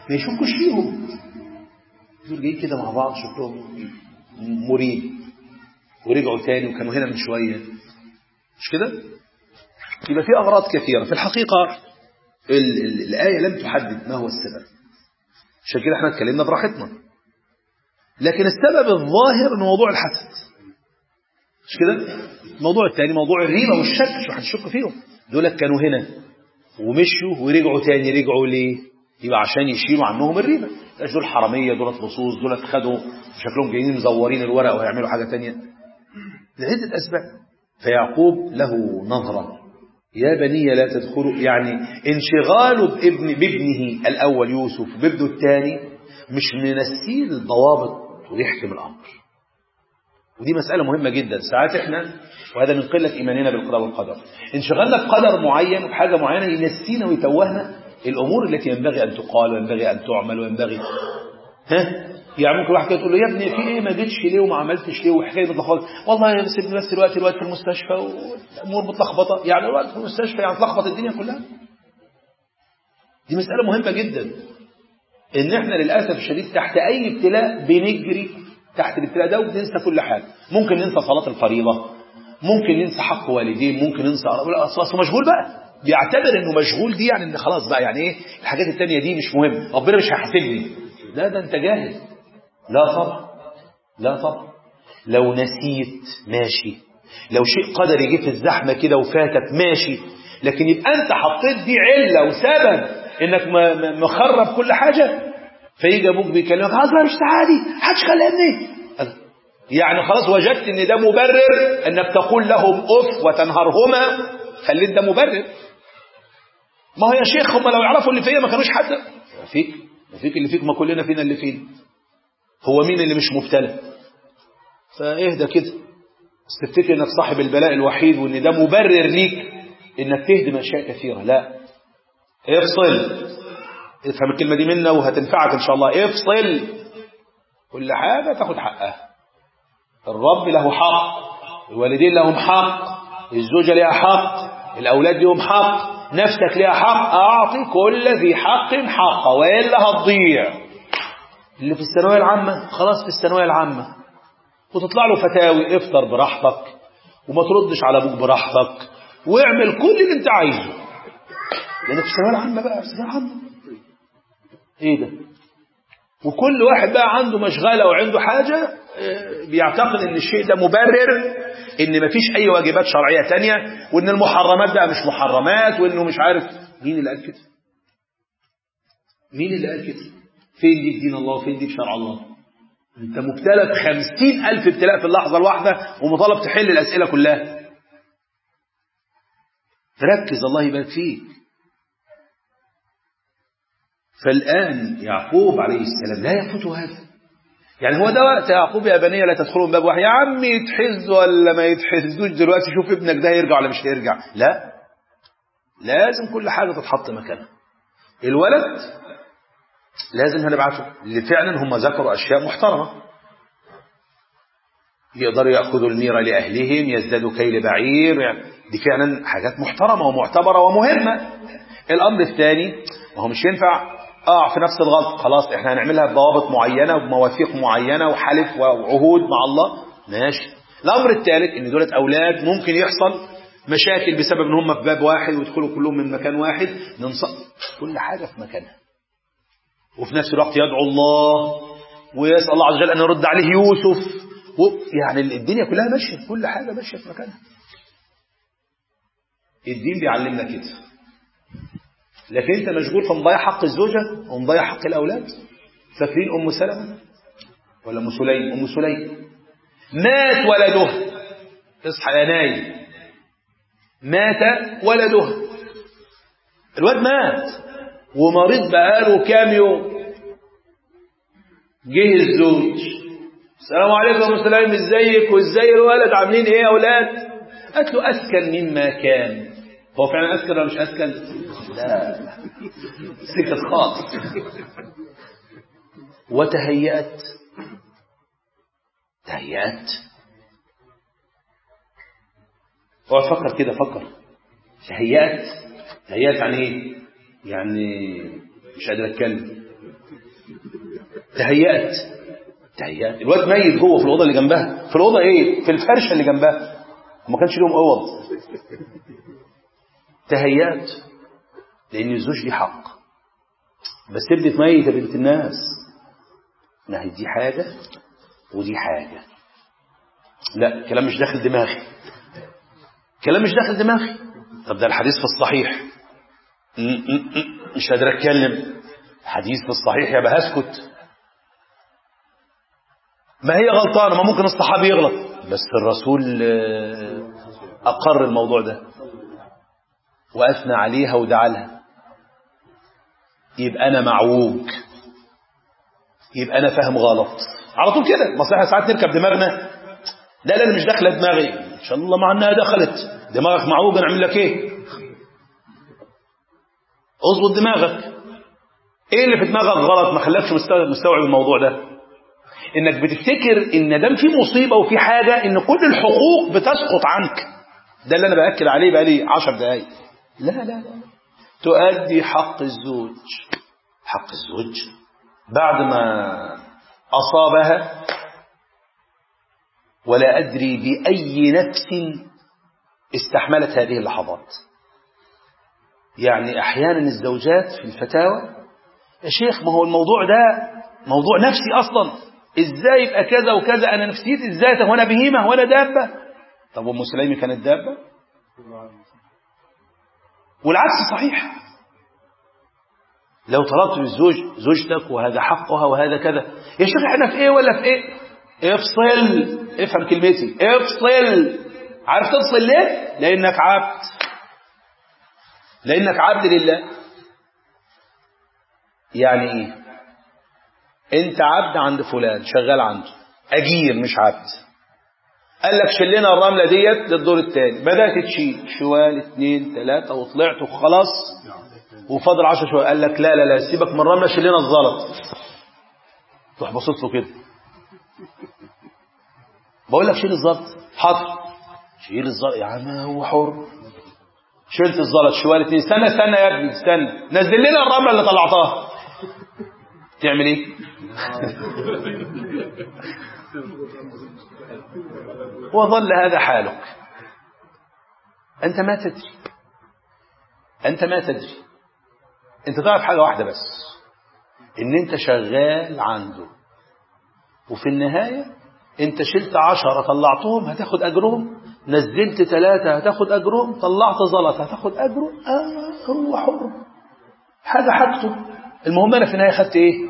ما يشكوش فيهم دول جايين كده مع بعض شكلهم مريب ورجعوا تاني وكانوا هنا من شوية مش كده يبقى في أغراض كثيرة في الحقيقة ال ال الآية لم تحدد ما هو السبب عشان كده احنا اتكلمنا براحتنا لكن السبب الظاهر انه موضوع الحسد مش كده الموضوع الثاني موضوع الريبة والشك مش هتشك فيهم دول كانوا هنا ومشوا ورجعوا تاني رجعوا ليه يبقى عشان يشيلوا عنهم الريبة مش دول حرامية دول لصوص دول خدوا شكلهم جايين مزورين الورق وهيعملوا حاجة تانية لعدة أسباب فيعقوب له نظرة يا بني لا تدخلوا يعني انشغاله بابن بابنه الأول يوسف وبابنه الثاني مش منسيه الضوابط ويحكم الأمر ودي مسألة مهمة جدا ساعات احنا وهذا من قلة إيماننا بالقضاء والقدر انشغلنا بقدر معين وبحاجة معينة ينسينا ويتوهنا الأمور التي ينبغي أن تقال وينبغي أن تعمل وينبغي ها يعني ممكن واحد كده تقول له يا ابني في ايه ما جيتش ليه وما عملتش ليه وحكايه متلخبطه والله يا سيبني بس الوقت الوقت في المستشفى والامور متلخبطه يعني الوقت في المستشفى يعني تلخبط الدنيا كلها دي مساله مهمه جدا ان احنا للاسف الشديد تحت اي ابتلاء بنجري تحت الابتلاء ده وبننسى كل حاجه ممكن ننسى صلاه الفريضه ممكن ننسى حق والدين ممكن ننسى اصل مشغول بقى بيعتبر انه مشغول دي يعني ان خلاص بقى يعني ايه الحاجات التانية دي مش مهم ربنا مش هيحاسبني لا ده انت جاهل لا طبعا لا طبعا لو نسيت ماشي لو شيء قدري جه في الزحمه كده وفاتك ماشي لكن يبقى انت حطيت دي عله وسبب انك مخرب كل حاجه فيجي ابوك بيكلمك خلاص بقى مش تعالي محدش كلمني يعني خلاص وجدت ان ده مبرر انك تقول لهم اف وتنهرهما خليت ده مبرر ما هو يا شيخ هم لو يعرفوا اللي فيا ما كانوش حد فيك فيك اللي فيك ما كلنا فينا اللي فينا هو مين اللي مش مبتلى فاهدى كده بس تفتكر انك صاحب البلاء الوحيد وان ده مبرر ليك انك تهدم اشياء كثيره لا افصل افهم الكلمه دي منا وهتنفعك ان شاء الله افصل كل حاجه تاخد حقها الرب له حق الوالدين لهم حق الزوجه لها حق الاولاد لهم حق نفسك لها حق اعطي كل ذي حق حقه والا هتضيع اللي في الثانويه العامه خلاص في الثانويه العامه وتطلع له فتاوي افطر براحتك وما تردش على ابوك براحتك واعمل كل اللي انت عايزه لان في الثانويه العامه بقى في الثانويه العامه ايه ده وكل واحد بقى عنده مشغله وعنده حاجه بيعتقد ان الشيء ده مبرر ان مفيش اي واجبات شرعيه تانية وان المحرمات بقى مش محرمات وانه مش عارف مين اللي قال كده مين اللي قال كده فين دي في دين الله وفين دي في شرع الله انت مبتلى بخمسين الف ابتلاء في اللحظة الواحدة ومطالب تحل الاسئلة كلها ركز الله يبارك فيك فالآن يعقوب عليه السلام لا يفوت هذا يعني هو ده وقت يعقوب يا بني لا تدخلوا من باب واحد يا عم يتحز ولا ما يتحزوش دلوقتي شوف ابنك ده هيرجع ولا مش هيرجع لا لازم كل حاجة تتحط مكانها الولد لازم هنبعته اللي فعلا هم ذكروا أشياء محترمة يقدروا يأخذوا الميرة لأهلهم يزدادوا كيل بعير يعني دي فعلا حاجات محترمة ومعتبرة ومهمة الأمر الثاني ما هو مش ينفع اقع في نفس الغلط خلاص احنا هنعملها بضوابط معينة وبمواثيق معينة وحلف وعهود مع الله ماشي الأمر الثالث ان دولة أولاد ممكن يحصل مشاكل بسبب ان هم في باب واحد ويدخلوا كلهم من مكان واحد ننصح كل حاجة في مكانها وفي نفس الوقت يدعو الله ويسأل الله عز وجل أن يرد عليه يوسف يعني الدنيا كلها ماشية كل حاجة ماشية في مكانها الدين بيعلمنا كده لكن انت مشغول في مضيع حق الزوجة ومضيع حق الأولاد فاكرين أم سلمة ولا أم سليم أم سليم مات ولدها اصحى يا نايم مات ولدها الواد مات ومريض بقاله كام يوم جه الزوج السلام عليكم يا ام سليم ازيك وازاي الولد عاملين ايه يا اولاد قالت له اسكن مما كان هو فعلا اسكن ولا مش اسكن لا سكت خالص وتهيأت تهيأت اقعد فكر كده فكر تهيأت تهيأت يعني ايه يعني مش قادر اتكلم تهيأت تهيأت الواد ميت جوه في الأوضة اللي جنبها في الأوضة إيه في الفرشة اللي جنبها وما كانش لهم أوض تهيأت لأن الزوج دي حق بس ابنك ميت يا بنت الناس ما هي دي حاجة ودي حاجة لا كلام مش داخل دماغي كلام مش داخل دماغي طب ده الحديث في الصحيح م- م- م- مش قادر اتكلم حديث في الصحيح يا هسكت ما هي غلطانة ما ممكن الصحابي يغلط بس الرسول آه، أقر الموضوع ده وأثنى عليها ودعا لها يبقى أنا معوج يبقى أنا فاهم غلط على طول كده مصلحة ساعات نركب دماغنا لا لا أنا مش داخلة دماغي إن شاء الله مع أنها دخلت دماغك معوج نعمل لك إيه اظبط دماغك ايه اللي في دماغك غلط ما خلاكش مستوعب مستوعب الموضوع ده انك بتفتكر ان دام في مصيبه وفي حاجه ان كل الحقوق بتسقط عنك ده اللي انا باكد عليه بقالي عشر دقايق لا لا لا تؤدي حق الزوج حق الزوج بعد ما اصابها ولا ادري باي نفس استحملت هذه اللحظات يعني احيانا الزوجات في الفتاوى يا شيخ ما هو الموضوع ده موضوع نفسي اصلا ازاي يبقى كذا وكذا انا نفسيتي ازاي طب وانا بهيمه وانا دابه طب ام سليمه كانت دابه والعكس صحيح لو طلبت للزوج زوجتك وهذا حقها وهذا كذا يا شيخ احنا في ايه ولا في ايه افصل افهم كلمتي افصل عارف تفصل ليه لانك عبد لانك عبد لله يعني ايه انت عبد عند فلان شغال عنده اجير مش عبد قال لك شلنا الرملة ديت للدور الثاني بدأت تشيل شوال اثنين ثلاثة وطلعت وخلاص وفاضل عشر شوال قال لك لا لا لا سيبك من الرملة شلنا الزلط تروح بصيت له كده بقول لك شيل الزلط حاضر شيل الزلط يا عم هو حر شلت الزلط شوال اثنين استنى استنى يا ابني استنى نزل لنا الرملة اللي طلعتها تعمل ايه وظل هذا حالك أنت ما تدري أنت ما تدري أنت تعرف حاجة واحدة بس إن أنت شغال عنده وفي النهاية أنت شلت عشرة طلعتهم هتاخد أجرهم نزلت ثلاثة هتاخد أجرهم طلعت زلط هتاخد أجره آه هو حر هذا حاجته المهم أنا في النهاية خدت إيه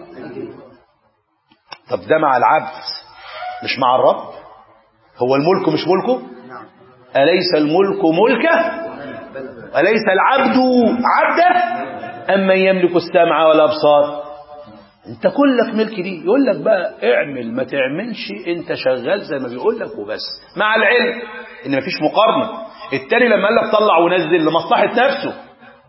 طب ده مع العبد مش مع الرب هو الملك مش ملكه أليس الملك ملكه أليس العبد عبده أما يملك السمع والأبصار انت كلك ملك دي يقول لك بقى اعمل ما تعملش انت شغال زي ما بيقول لك وبس مع العلم ان مفيش مقارنه التاني لما قال لك طلع ونزل لمصلحه نفسه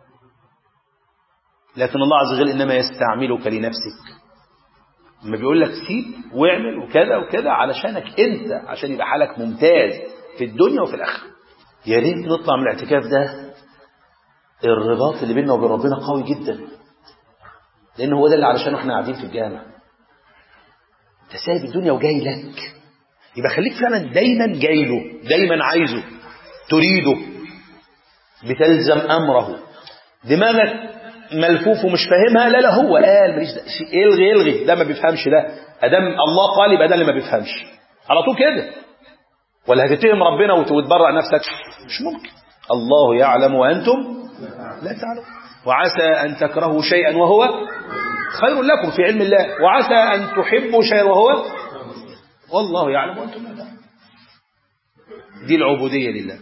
لكن الله عز وجل انما يستعملك لنفسك لما بيقول لك سيب واعمل وكذا وكذا علشانك انت عشان يبقى حالك ممتاز في الدنيا وفي الاخره يا ريت نطلع من الاعتكاف ده الرباط اللي بيننا وبين ربنا قوي جدا لان هو ده اللي علشانه احنا قاعدين في الجامع انت سايب الدنيا وجاي لك يبقى خليك فعلا دايما جاي له دايما عايزه تريده بتلزم امره دماغك ملفوف ومش فاهمها لا لا هو قال ماليش الغي الغي ده ما بيفهمش ده ادام الله قال يبقى ده اللي ما بيفهمش على طول كده ولا هتتهم ربنا وتبرع نفسك مش ممكن الله يعلم وانتم لا تعلم وعسى ان تكرهوا شيئا وهو خير لكم في علم الله وعسى ان تحبوا شيئا وهو والله يعلم وانتم لا تعلمون دي العبوديه لله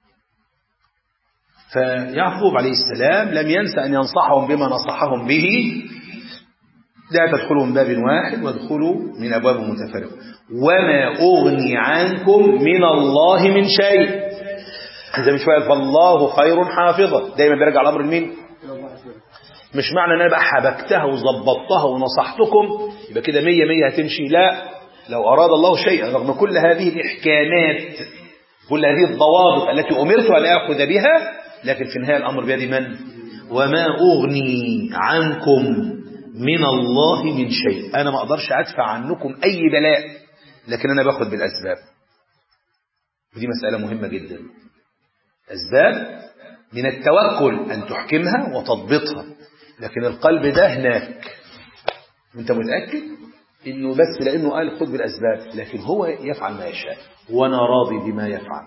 فيعقوب عليه السلام لم ينسى أن ينصحهم بما نصحهم به لا تدخلوا من باب واحد وادخلوا من أبواب متفرقة وما أغني عنكم من الله من شيء زي مش فاهم فالله خير حافظا دايما بيرجع الأمر لمين مش معنى ان انا بقى حبكتها وظبطتها ونصحتكم يبقى كده مية مية هتمشي لا لو أراد الله شيئا رغم كل هذه الإحكامات كل هذه الضوابط التي أمرت أن أخذ بها لكن في النهاية الأمر بيد من وما أغني عنكم من الله من شيء أنا ما أقدرش أدفع عنكم أي بلاء لكن أنا باخد بالأسباب ودي مسألة مهمة جدا أسباب من التوكل أن تحكمها وتضبطها لكن القلب ده هناك أنت متأكد إنه بس لأنه قال خد بالأسباب لكن هو يفعل ما يشاء وأنا راضي بما يفعل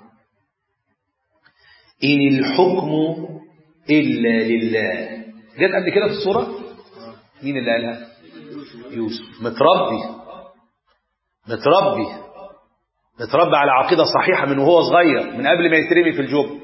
إن الحكم إلا لله جت قبل كده في الصورة مين اللي قالها يوسف متربي متربي متربى على عقيدة صحيحة من وهو صغير من قبل ما يترمي في الجب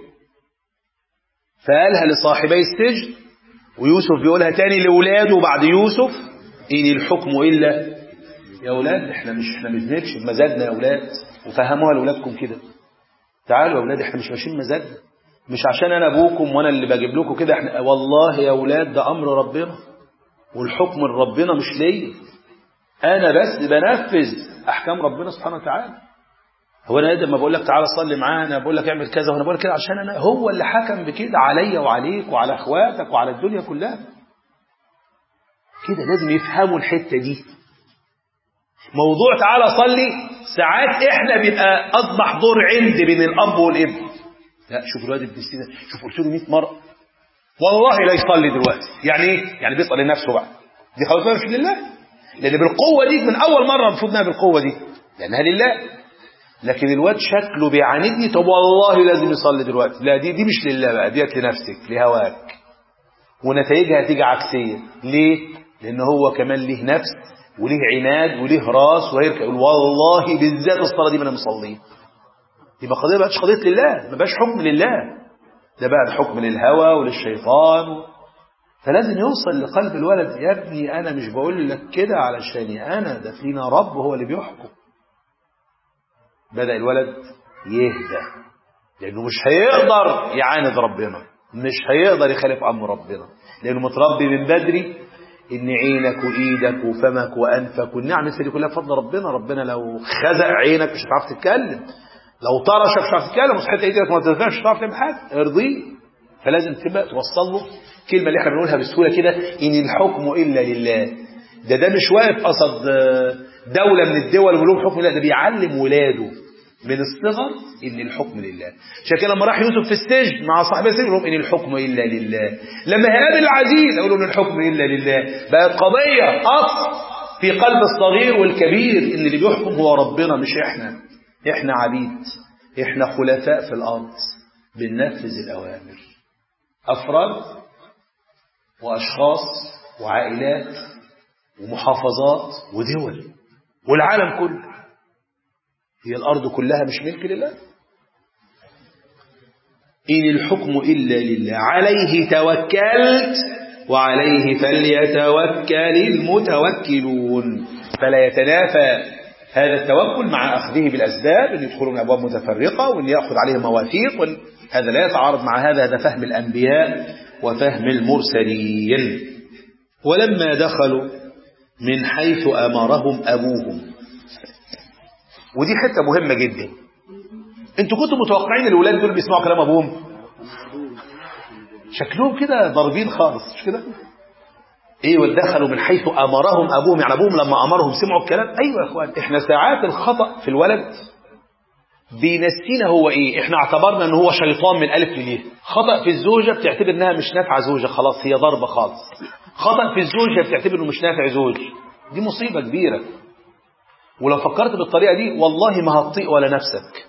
فقالها لصاحبي السجن ويوسف بيقولها تاني لأولاده بعد يوسف إن الحكم إلا يا أولاد إحنا مش إحنا مش بنمشي بمزاجنا يا أولاد وفهموها لأولادكم كده تعالوا يا أولاد إحنا مش ماشيين بمزاجنا مش عشان أنا أبوكم وأنا اللي بجيب لكم كده إحنا والله يا أولاد ده أمر ربنا والحكم ربنا مش ليا أنا بس بنفذ أحكام ربنا سبحانه وتعالى هو انا لما بقول لك تعالى صلي معانا بقول لك اعمل كذا وانا بقول لك كده عشان انا هو اللي حكم بكده عليا وعليك وعلى اخواتك وعلى الدنيا كلها كده لازم يفهموا الحته دي موضوع تعالى صلي ساعات احنا بيبقى اصبح دور عند بين الاب والابن لا شوف الواد ابن سينا شوف قلت له 100 مره والله لا يصلي دلوقتي يعني ايه يعني بيسال لنفسه بقى دي خلاص مش لله لان بالقوه دي من اول مره المفروض انها بالقوه دي لانها لله لكن الواد شكله بيعاندني طب والله لازم يصلي دلوقتي لا دي دي مش لله بقى ديت لنفسك لهواك ونتائجها هتيجي عكسيه ليه لان هو كمان ليه نفس وليه عناد وليه راس وهيركب يقول والله بالذات الصلاه دي ما انا مصليه يبقى قضيه ما بقتش قضيه لله ما بقاش حكم لله ده بقى حكم للهوى وللشيطان فلازم يوصل لقلب الولد يا ابني انا مش بقول لك كده علشاني انا ده فينا رب هو اللي بيحكم بدأ الولد يهدى لأنه مش هيقدر يعاند ربنا مش هيقدر يخالف أمر ربنا لأنه متربي من بدري إن عينك وإيدك وفمك وأنفك والنعم دي كلها فضل ربنا ربنا لو خزق عينك مش هتعرف تتكلم لو طرشك مش هتعرف تتكلم وصحيت ايدك ما تتفهمش مش هتعرف تعمل حاجة ارضيه فلازم تبقى توصل له الكلمة اللي احنا بنقولها بسهولة كده إن الحكم إلا لله ده ده مش واقف قصد دولة من الدول ولهم حكم لا ده بيعلم ولاده من الصغر ان الحكم لله عشان كده لما راح يوسف في السجن مع صاحب السجن يقول ان الحكم الا لله لما هيقابل العزيز يقول ان الحكم الا لله بقت قضيه اصل في قلب الصغير والكبير ان اللي بيحكم هو ربنا مش احنا احنا عبيد احنا خلفاء في الارض بننفذ الاوامر افراد واشخاص وعائلات ومحافظات ودول والعالم كله هي الأرض كلها مش ملك لله إن الحكم إلا لله عليه توكلت وعليه فليتوكل المتوكلون فلا يتنافى هذا التوكل مع أخذه بالأسباب أن يدخلوا من أبواب متفرقة وأن يأخذ عليه مواثيق وأن هذا لا يتعارض مع هذا هذا فهم الأنبياء وفهم المرسلين ولما دخلوا من حيث أمرهم أبوهم ودي حتة مهمة جدا انتوا كنتوا متوقعين الولاد دول بيسمعوا كلام ابوهم شكلهم كده ضاربين خالص مش كده ايه ودخلوا من حيث امرهم ابوهم يعني ابوهم لما امرهم سمعوا الكلام ايوه يا اخوان احنا ساعات الخطا في الولد بينسينا هو ايه احنا اعتبرنا ان هو شيطان من الف لليه خطا في الزوجه بتعتبر انها مش نافعه زوجه خلاص هي ضربه خالص خطا في الزوجه بتعتبر انه مش نافع زوج دي مصيبه كبيره ولو فكرت بالطريقة دي والله ما هتطيق ولا نفسك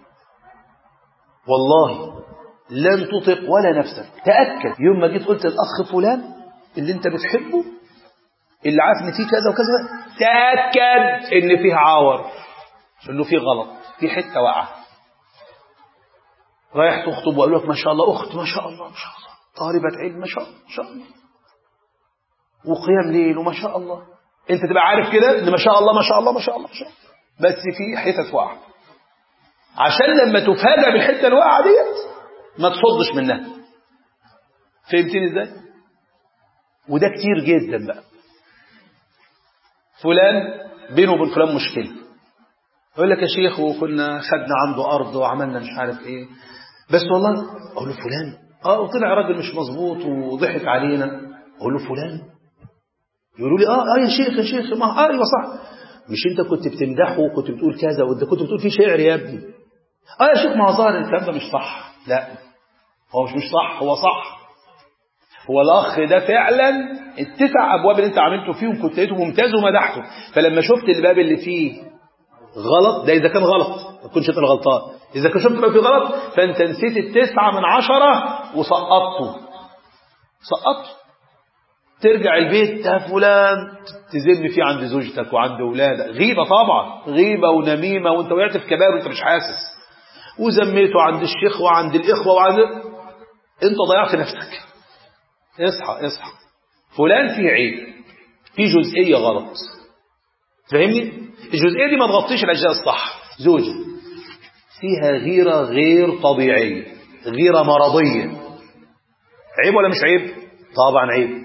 والله لن تطيق ولا نفسك تأكد يوم ما جيت قلت الأخ فلان اللي انت بتحبه اللي عارف ان فيه كذا وكذا تأكد ان فيه عاور انه فيه غلط في حتة واقعة رايح تخطب وقالوا لك ما شاء الله أخت ما شاء الله ما شاء الله طالبة علم ما شاء الله ما شاء الله وقيام ليل وما شاء الله انت تبقى عارف كده ان ما شاء الله ما شاء الله ما شاء الله ما شاء الله بس في حتت واقعه عشان لما تفاجئ بالحته الواقعه ديت ما تصدش منها فهمتني ازاي وده كتير جدا بقى فلان بينه وبين فلان مشكله يقول لك يا شيخ وكنا خدنا عنده ارض وعملنا مش عارف ايه بس والله اقول له فلان اه وطلع راجل مش مظبوط وضحك علينا اقول له فلان يقولوا لي اه اه يا شيخ يا شيخ ما اه ايوه صح مش انت كنت بتمدحه وكنت بتقول كذا وانت كنت بتقول فيه شعر يا ابني اه يا شيخ ما هو ظاهر الكلام ده مش صح لا هو مش مش صح هو صح هو الاخ ده فعلا التسع ابواب اللي انت عملته فيهم كنت لقيته ممتاز ومدحته فلما شفت الباب اللي فيه غلط ده اذا كان غلط ما تكونش انت الغلطان اذا كنت شفت الباب فيه غلط فانت نسيت التسعه من عشره وسقطته سقطته ترجع البيت ده فلان تذم فيه عند زوجتك وعند اولادك غيبه طبعا غيبه ونميمه وانت وقعت في كبائر وانت مش حاسس وذميته عند الشيخ وعند الاخوه وعند انت ضيعت نفسك اصحى اصحى فلان فيه عيب في جزئيه غلط فاهمني الجزئيه دي ما تغطيش الاجزاء الصح زوجه فيها غيره غير طبيعيه غيره مرضيه عيب ولا مش عيب طبعا عيب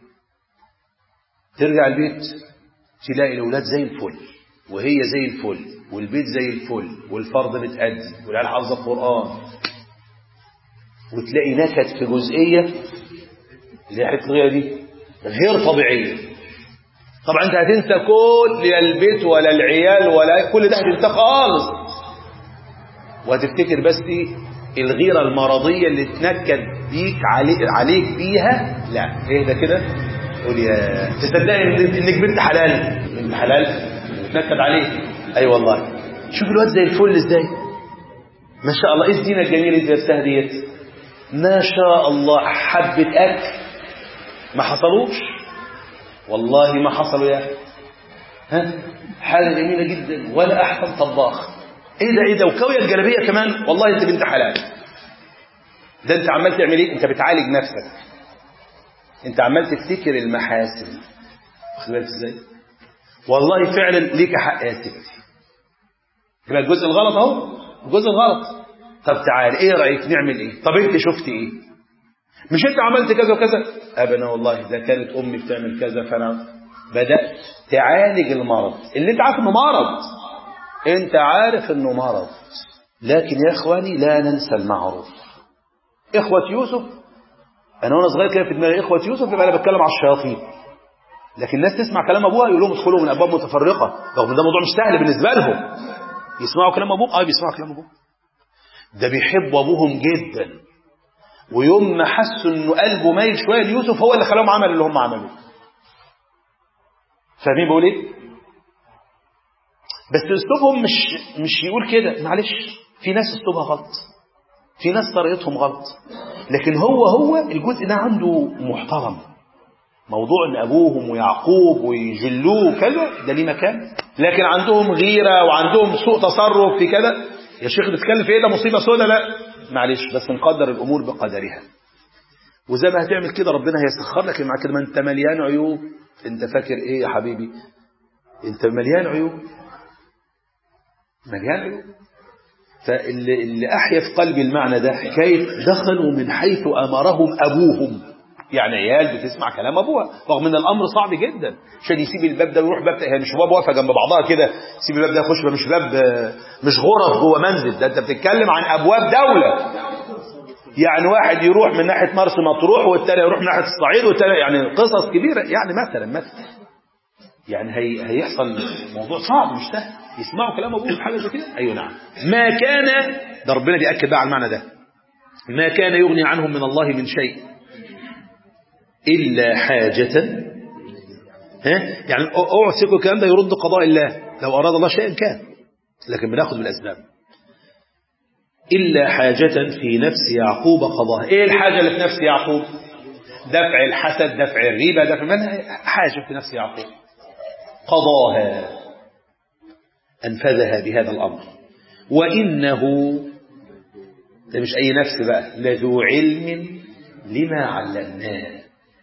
ترجع البيت تلاقي الاولاد زي الفل وهي زي الفل والبيت زي الفل والفرض متأدي والعيال حافظه القران وتلاقي نكت في جزئيه اللي هي حته الغيره دي غير طبيعيه طبعا انت هتنسى كل لا البيت ولا العيال ولا كل ده هتنساه خالص وهتفتكر بس الغيره المرضيه اللي اتنكد بيك عليك, عليك بيها لا ايه ده كده قول يا تصدقني انك بنت حلال بنت حلال اتنكد عليك اي أيوة والله شوف الواد زي الفل ازاي ما شاء الله ايه الزينه الجميله اللي لابسها ديت ما شاء الله حبه اكل ما حصلوش والله ما حصلوا يا ها حاجه جميله جدا ولا احسن طباخ ايه ده ايه ده وكويه الجلابيه كمان والله انت بنت حلال ده انت عمال تعمل ايه انت بتعالج نفسك انت عمال تفتكر المحاسن واخد بالك ازاي والله فعلا ليك حق يا ستي يبقى الجزء الغلط اهو الجزء الغلط طب تعال ايه رايك نعمل ايه طب انت شفت ايه مش انت عملت كذا وكذا ابدا والله ده كانت امي بتعمل كذا فانا بدات تعالج المرض اللي انت عارف انه مرض انت عارف انه مرض لكن يا اخواني لا ننسى المعروف اخوه يوسف انا وانا صغير كده في دماغي اخوه يوسف يبقى انا بتكلم على الشياطين لكن الناس تسمع كلام ابوها يقول لهم ادخلوا من ابواب متفرقه رغم ده موضوع مش سهل بالنسبه لهم يسمعوا كلام ابوهم اه بيسمعوا كلام ابوهم ده بيحبوا ابوهم جدا ويوم ما حسوا انه قلبه مايل شويه ليوسف هو اللي خلاهم عملوا اللي هم عملوه فاهمين بقول ايه بس اسلوبهم مش مش يقول كده معلش في ناس اسلوبها غلط في ناس طريقتهم غلط لكن هو هو الجزء ده عنده محترم موضوع ان ابوهم ويعقوب ويجلوه كذا ده ليه مكان لكن عندهم غيره وعندهم سوء تصرف في كذا يا شيخ بتتكلم في ايه ده مصيبه سوداء لا معلش بس نقدر الامور بقدرها وزي ما هتعمل كده ربنا هيسخر لك مع كده ما انت مليان عيوب انت فاكر ايه يا حبيبي انت مليان عيوب مليان عيوب فاللي اللي احيا في قلبي المعنى ده حكايه دخلوا من حيث امرهم ابوهم يعني عيال بتسمع كلام ابوها رغم ان الامر صعب جدا عشان يسيب الباب ده ويروح باب هي مش باب واقفه جنب بعضها كده سيب الباب ده يخش مش باب مش غرف جوه منزل ده انت بتتكلم عن ابواب دوله يعني واحد يروح من ناحيه مرسى مطروح والتاني يروح من ناحيه الصعيد والتاني يعني قصص كبيره يعني مثلا مثلا يعني هي هيحصل موضوع صعب مش سهل يسمعوا كلام ابوهم حاجه زي كده ايوه نعم ما كان ده ربنا بياكد بقى على المعنى ده ما كان يغني عنهم من الله من شيء إلا حاجة ها يعني اوعوا تسيبوا الكلام ده يرد قضاء الله لو أراد الله شيئا كان لكن بناخذ بالأسباب إلا حاجة في نفس يعقوب قضاها إيه الحاجة اللي في نفس يعقوب دفع الحسد دفع الريبة دفع من حاجة في نفس يعقوب قضاها أنفذها بهذا الأمر وإنه ده مش أي نفس بقى لذو علم لما علمناه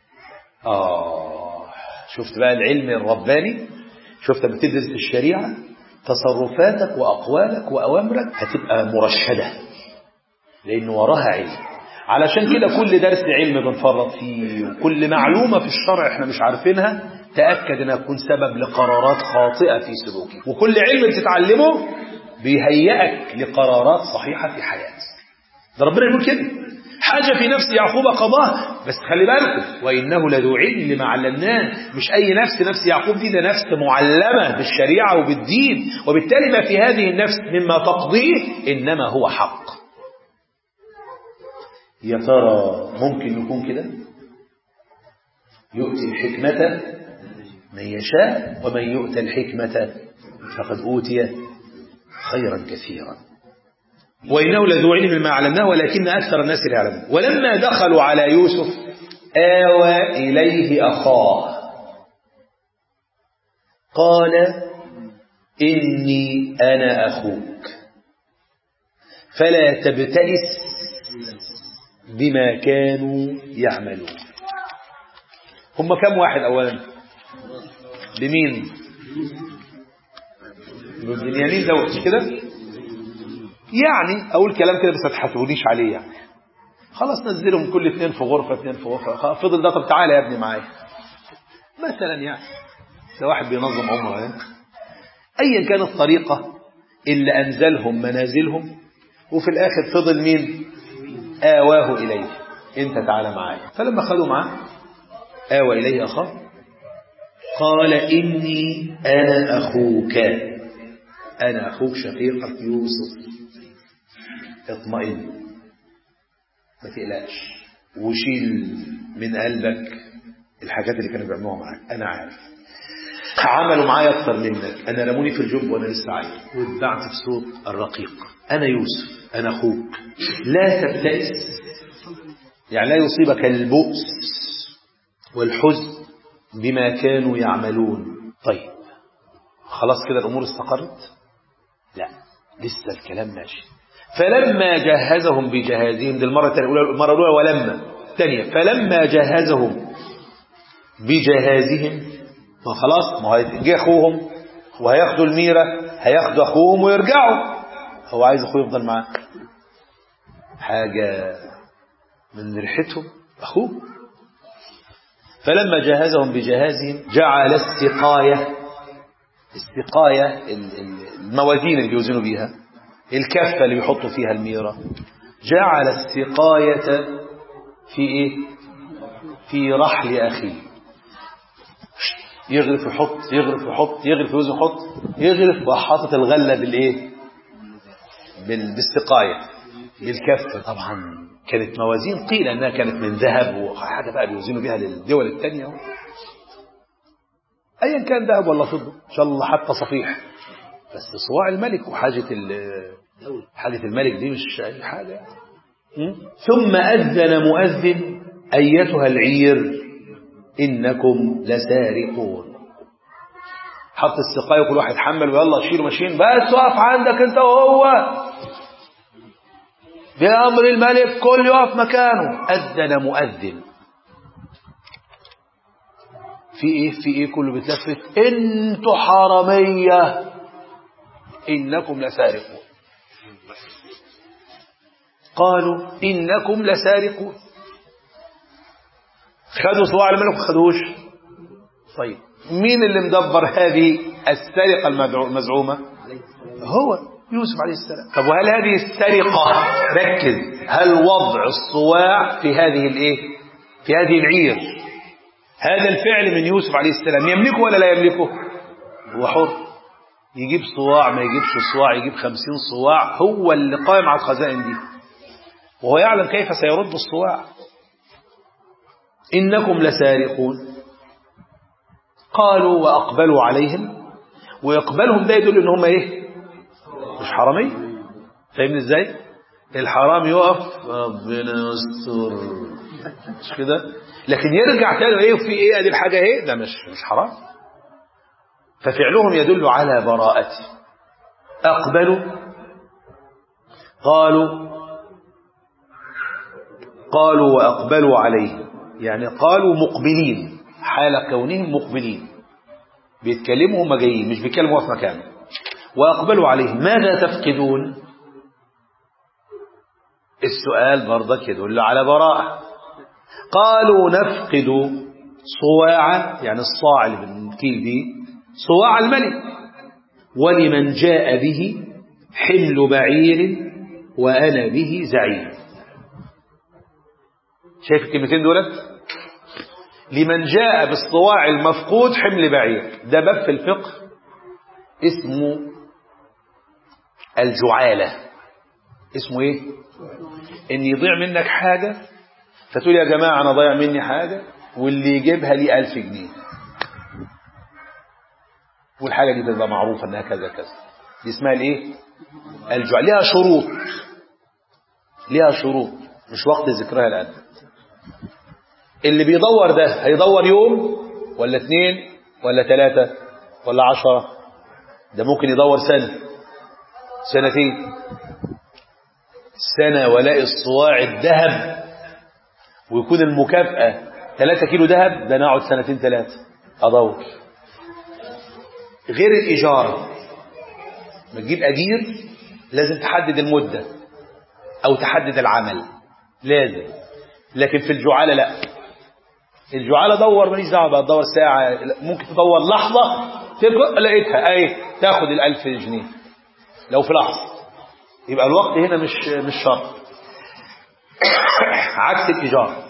آه شفت بقى العلم الرباني شفت لما تدرس الشريعة تصرفاتك وأقوالك وأوامرك هتبقى مرشدة لأن وراها علم علشان كده كل درس علم بنفرط فيه وكل معلومة في الشرع احنا مش عارفينها تأكد انها تكون سبب لقرارات خاطئة في سلوكك وكل علم بتتعلمه بيهيئك لقرارات صحيحة في حياتك ده ربنا يقول كده حاجة في نفس يعقوب قضاه بس خلي بالكم وإنه لذو علم لما علمناه مش أي نفس نفس يعقوب دي ده نفس معلمة بالشريعة وبالدين وبالتالي ما في هذه النفس مما تقضيه إنما هو حق يا ترى ممكن يكون كده يؤتي الحكمة من يشاء ومن يؤتى الحكمة فقد أوتي خيرا كثيرا وإنه لذو علم ما علمناه ولكن أكثر الناس لا يعلمون ولما دخلوا على يوسف آوى إليه أخاه قال إني أنا أخوك فلا تبتئس بما كانوا يعملون هم كم واحد أولا بمين بنيامين دوت مش كده يعني اقول كلام كده بس ما تحاسبونيش عليه يعني خلاص نزلهم كل اثنين في غرفه اثنين في غرفه خلاص فضل ده طب تعالى يا ابني معايا مثلا يعني ده واحد بينظم عمره يعني. ايا كانت الطريقه اللي انزلهم منازلهم وفي الاخر فضل مين آواه إليه انت تعالى معايا فلما خدوا معاه آوى إليه أخاه قال إني أنا أخوك أنا أخوك شقيقك يوسف اطمئن ما تقلقش وشيل من قلبك الحاجات اللي كانوا بيعملوها معاك أنا عارف عملوا معايا أكتر منك أنا رموني في الجب وأنا لسه عايش واتبعت بصوت الرقيق أنا يوسف أنا أخوك لا تبتئس يعني لا يصيبك البؤس والحزن بما كانوا يعملون طيب خلاص كده الأمور استقرت لا لسه الكلام ماشي فلما جهزهم بجهازهم دي المرة الأولى المرة الأولى ولما الثانية فلما جهزهم بجهازهم ما خلاص ما هيجي أخوهم وهياخدوا الميرة هياخدوا أخوهم ويرجعوا هو عايز أخوه يفضل معاه حاجة من ريحتهم أخوه فلما جهزهم بجهازهم جعل السقاية السقاية الموازين اللي بيوزنوا بيها الكفة اللي بيحطوا فيها الميرة جعل السقاية في ايه في رحل أخيه يغرف يحط يغرف يحط يغرف يوزن يحط يغرف وحاطط الغلة بالايه بالسقاية بالكفة طبعا كانت موازين قيل انها كانت من ذهب وحاجة بقى بيوزنوا بيها للدول الثانية ايا كان ذهب ولا فضة ان شاء الله حتى صفيح بس صواع الملك وحاجة حاجة الملك دي مش اي حاجة ثم أذن مؤذن أيتها العير إنكم لسارقون حط السقاية وكل واحد حمل ويلا شيلوا ماشيين بس وقف عندك انت وهو بأمر الملك كل يقف مكانه أذن مؤذن في ايه في ايه كله بيتلفت انتوا حرامية انكم لسارقون قالوا انكم لسارقون خدوا صواع الملك خدوش طيب مين اللي مدبر هذه السرقة المزعومة هو يوسف عليه السلام طب وهل هذه السرقة ركز هل وضع الصواع في هذه الايه في هذه العير هذا الفعل من يوسف عليه السلام يملكه ولا لا يملكه هو حر يجيب صواع ما يجيبش صواع يجيب خمسين صواع هو اللي قائم على الخزائن دي وهو يعلم كيف سيرد الصواع إنكم لسارقون قالوا وأقبلوا عليهم ويقبلهم ده يدل إن هم إيه مش حرامي فاهمني إزاي الحرام يقف ربنا يستر مش كده لكن يرجع تاني ايه في ايه ادي الحاجه ايه ده مش مش حرام ففعلهم يدل على براءته اقبلوا قالوا قالوا واقبلوا عليه يعني قالوا مقبلين حال كونهم مقبلين بيتكلموا هم جايين مش بيتكلموا في مكانه واقبلوا عليه ماذا تفقدون السؤال برضك يدل على براءه قالوا نفقد صواع يعني الصاع اللي بنكيل به صواع الملك ولمن جاء به حمل بعير وأنا به زعيم شايف الكلمتين دولت لمن جاء باصطواع المفقود حمل بعير ده باب في الفقه اسمه الجعالة اسمه ايه ان يضيع منك حاجة فتقول يا جماعة انا ضيع مني حاجة واللي يجيبها لي ألف جنيه والحاجة دي تبقى معروفة انها كذا كذا دي اسمها الايه الجعالة ليها شروط ليها شروط مش وقت ذكرها الآن اللي بيدور ده هيدور يوم ولا اتنين ولا تلاتة ولا عشرة ده ممكن يدور سنة سنتين سنة ولاقي الصواع الذهب ويكون المكافأة 3 كيلو ذهب ده نقعد سنتين ثلاثة أدور غير الإجارة ما تجيب أجير لازم تحدد المدة أو تحدد العمل لازم لكن في الجعالة لا الجعالة دور ماليش دعوة بقى تدور ساعة ممكن تدور لحظة تلقى لقيتها أي تاخد الألف جنيه لو في لحظة يبقى الوقت هنا مش مش شرط عكس الإيجار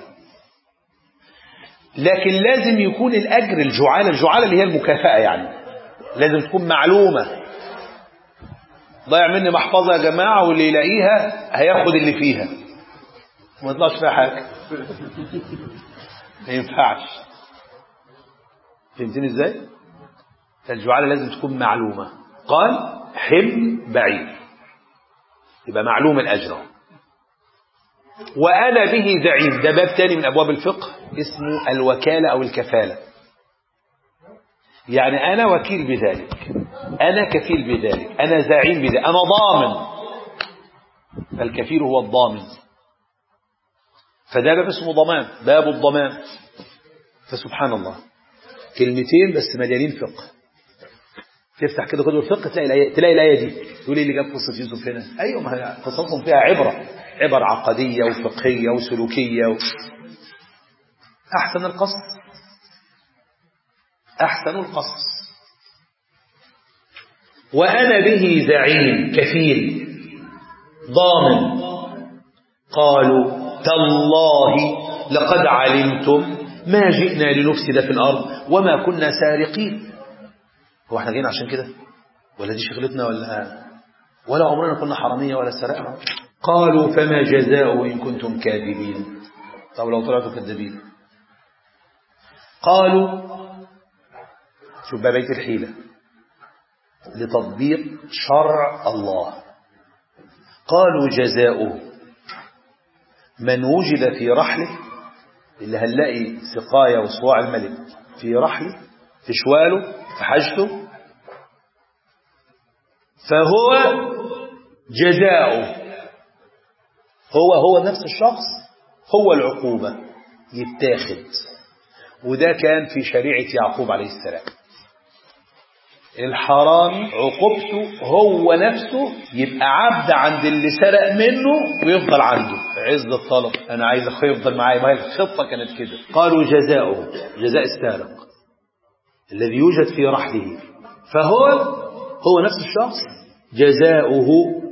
لكن لازم يكون الأجر الجعالة الجعالة اللي هي المكافأة يعني لازم تكون معلومة ضيع مني محفظة يا جماعة واللي يلاقيها هياخد اللي فيها ما يطلعش فيها حاجة ما ينفعش فهمتني ازاي فالجعالة لازم تكون معلومة قال حمل بعيد يبقى معلوم الأجر وأنا به زعيم ده باب تاني من أبواب الفقه اسمه الوكالة أو الكفالة يعني أنا وكيل بذلك أنا كفيل بذلك أنا زعيم بذلك أنا ضامن فالكفيل هو الضامن فده باب اسمه ضمان باب الضمان فسبحان الله كلمتين بس مليانين فقه تفتح كده كتب الفقه تلاقي الآية تلاقي الآية دي تقول ايه اللي جاب قصة يوسف هنا أيوة ما هي قصصهم فيها عبرة عبر عقدية وفقهية وسلوكية و... أحسن القصص أحسن القصص وأنا به زعيم كفيل ضامن قالوا تالله لقد علمتم ما جئنا لنفسد في الأرض وما كنا سارقين هو احنا جايين عشان كده ولا دي شغلتنا ولا ولا عمرنا كنا حرامية ولا سرقنا قالوا فما جزاؤه إن كنتم كاذبين طب لو طلعتوا كذابين قالوا شوف بقى بيت الحيلة لتطبيق شرع الله قالوا جزاؤه من وجد في رحله اللي هنلاقي سقايا وصواع الملك في رحله في شواله في حاجته فهو جزاؤه هو هو نفس الشخص هو العقوبة يتاخد وده كان في شريعة يعقوب عليه السلام الحرامي عقوبته هو نفسه يبقى عبد عند اللي سرق منه ويفضل عنده عز الطلب انا عايز اخويا يفضل معايا ما هي الخطه كانت كده قالوا جزاؤه جزاء السارق الذي يوجد في رحله فهو هو نفس الشخص جزاؤه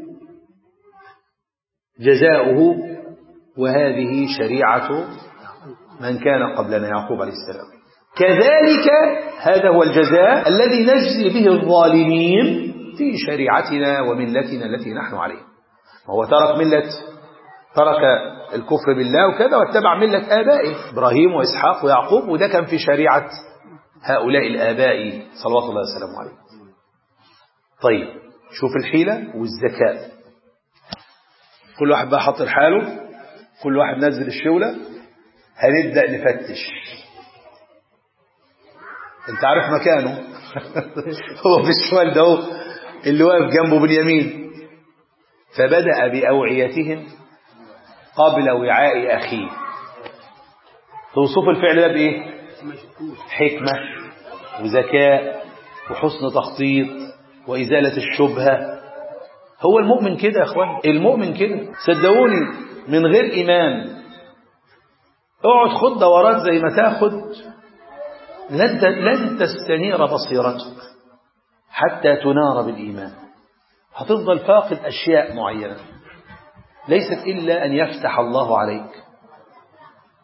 جزاؤه وهذه شريعة من كان قبلنا يعقوب عليه السلام كذلك هذا هو الجزاء الذي نجزي به الظالمين في شريعتنا وملتنا التي نحن عليها وهو ترك ملة ترك الكفر بالله وكذا واتبع ملة آبائه إبراهيم وإسحاق ويعقوب وده كان في شريعة هؤلاء الآباء صلوات الله وسلامه عليه طيب شوف الحيلة والذكاء كل واحد بقى حاطط حاله كل واحد نزل الشولة هنبدأ نفتش انت عارف مكانه هو في الشمال ده هو اللي واقف جنبه باليمين فبدأ بأوعيتهم قبل وعاء أخيه توصف الفعل ده بإيه حكمة وذكاء وحسن تخطيط وإزالة الشبهة هو المؤمن كده يا أخوان المؤمن كده صدقوني من غير إيمان اقعد خد دورات زي ما تاخد لن لن تستنير بصيرتك حتى تنار بالإيمان هتفضل فاقد أشياء معينة ليست إلا أن يفتح الله عليك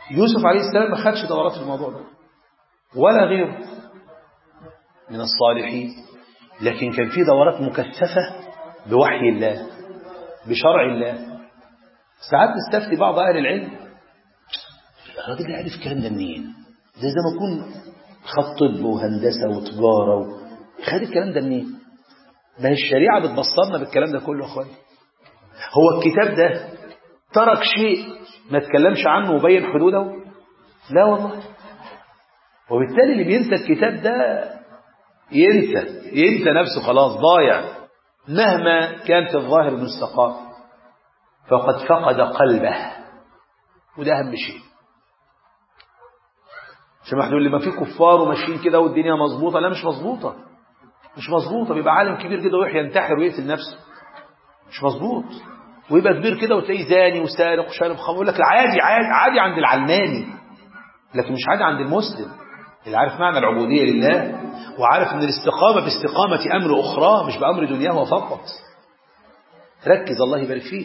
يوسف عليه السلام ما خدش دورات في الموضوع ده ولا غيره من الصالحين لكن كان في دورات مكثفة بوحي الله بشرع الله ساعات نستفتي بعض أهل العلم الراجل ده عارف الكلام ده منين ده زي ما يكون خد طب وهندسة وتجارة و... خد الكلام ده منين ما هي الشريعة بتبصرنا بالكلام ده كله يا اخواني هو الكتاب ده ترك شيء ما تكلمش عنه وبين حدوده لا والله وبالتالي اللي بينسى الكتاب ده ينسى ينسى نفسه خلاص ضايع مهما كان في الظاهر انه استقام فقد فقد قلبه وده اهم شيء عشان واحد يقول لي ما في كفار وماشيين كده والدنيا مظبوطه لا مش مظبوطه مش مظبوطه بيبقى عالم كبير كده ويروح ينتحر ويقتل نفسه مش مظبوط ويبقى كبير كده وتلاقيه زاني وسارق وشارب خمر يقول لك عادي عادي عادي عند العلماني لكن مش عادي عند المسلم اللي عارف معنى العبوديه لله وعارف ان الاستقامه باستقامه امر اخرى مش بامر دنياه فقط ركز الله يبارك فيك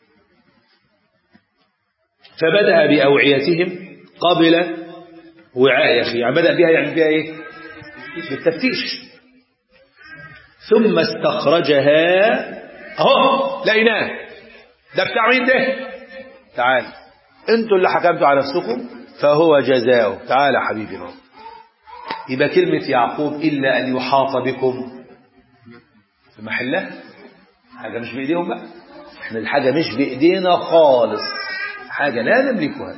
فبدأ بأوعيتهم قبل وعاء يا أخي يعني بدأ بها يعني بها إيه بالتفتيش ثم استخرجها أهو لقيناه ده بتاع مين ده تعال انتوا اللي حكمتوا على نفسكم فهو جزاؤه تعال يا حبيبي اهو يبقى كلمة يعقوب إلا أن يحاط بكم في محله حاجة مش بإيديهم بقى احنا الحاجة مش بإيدينا خالص حاجة لا نملكها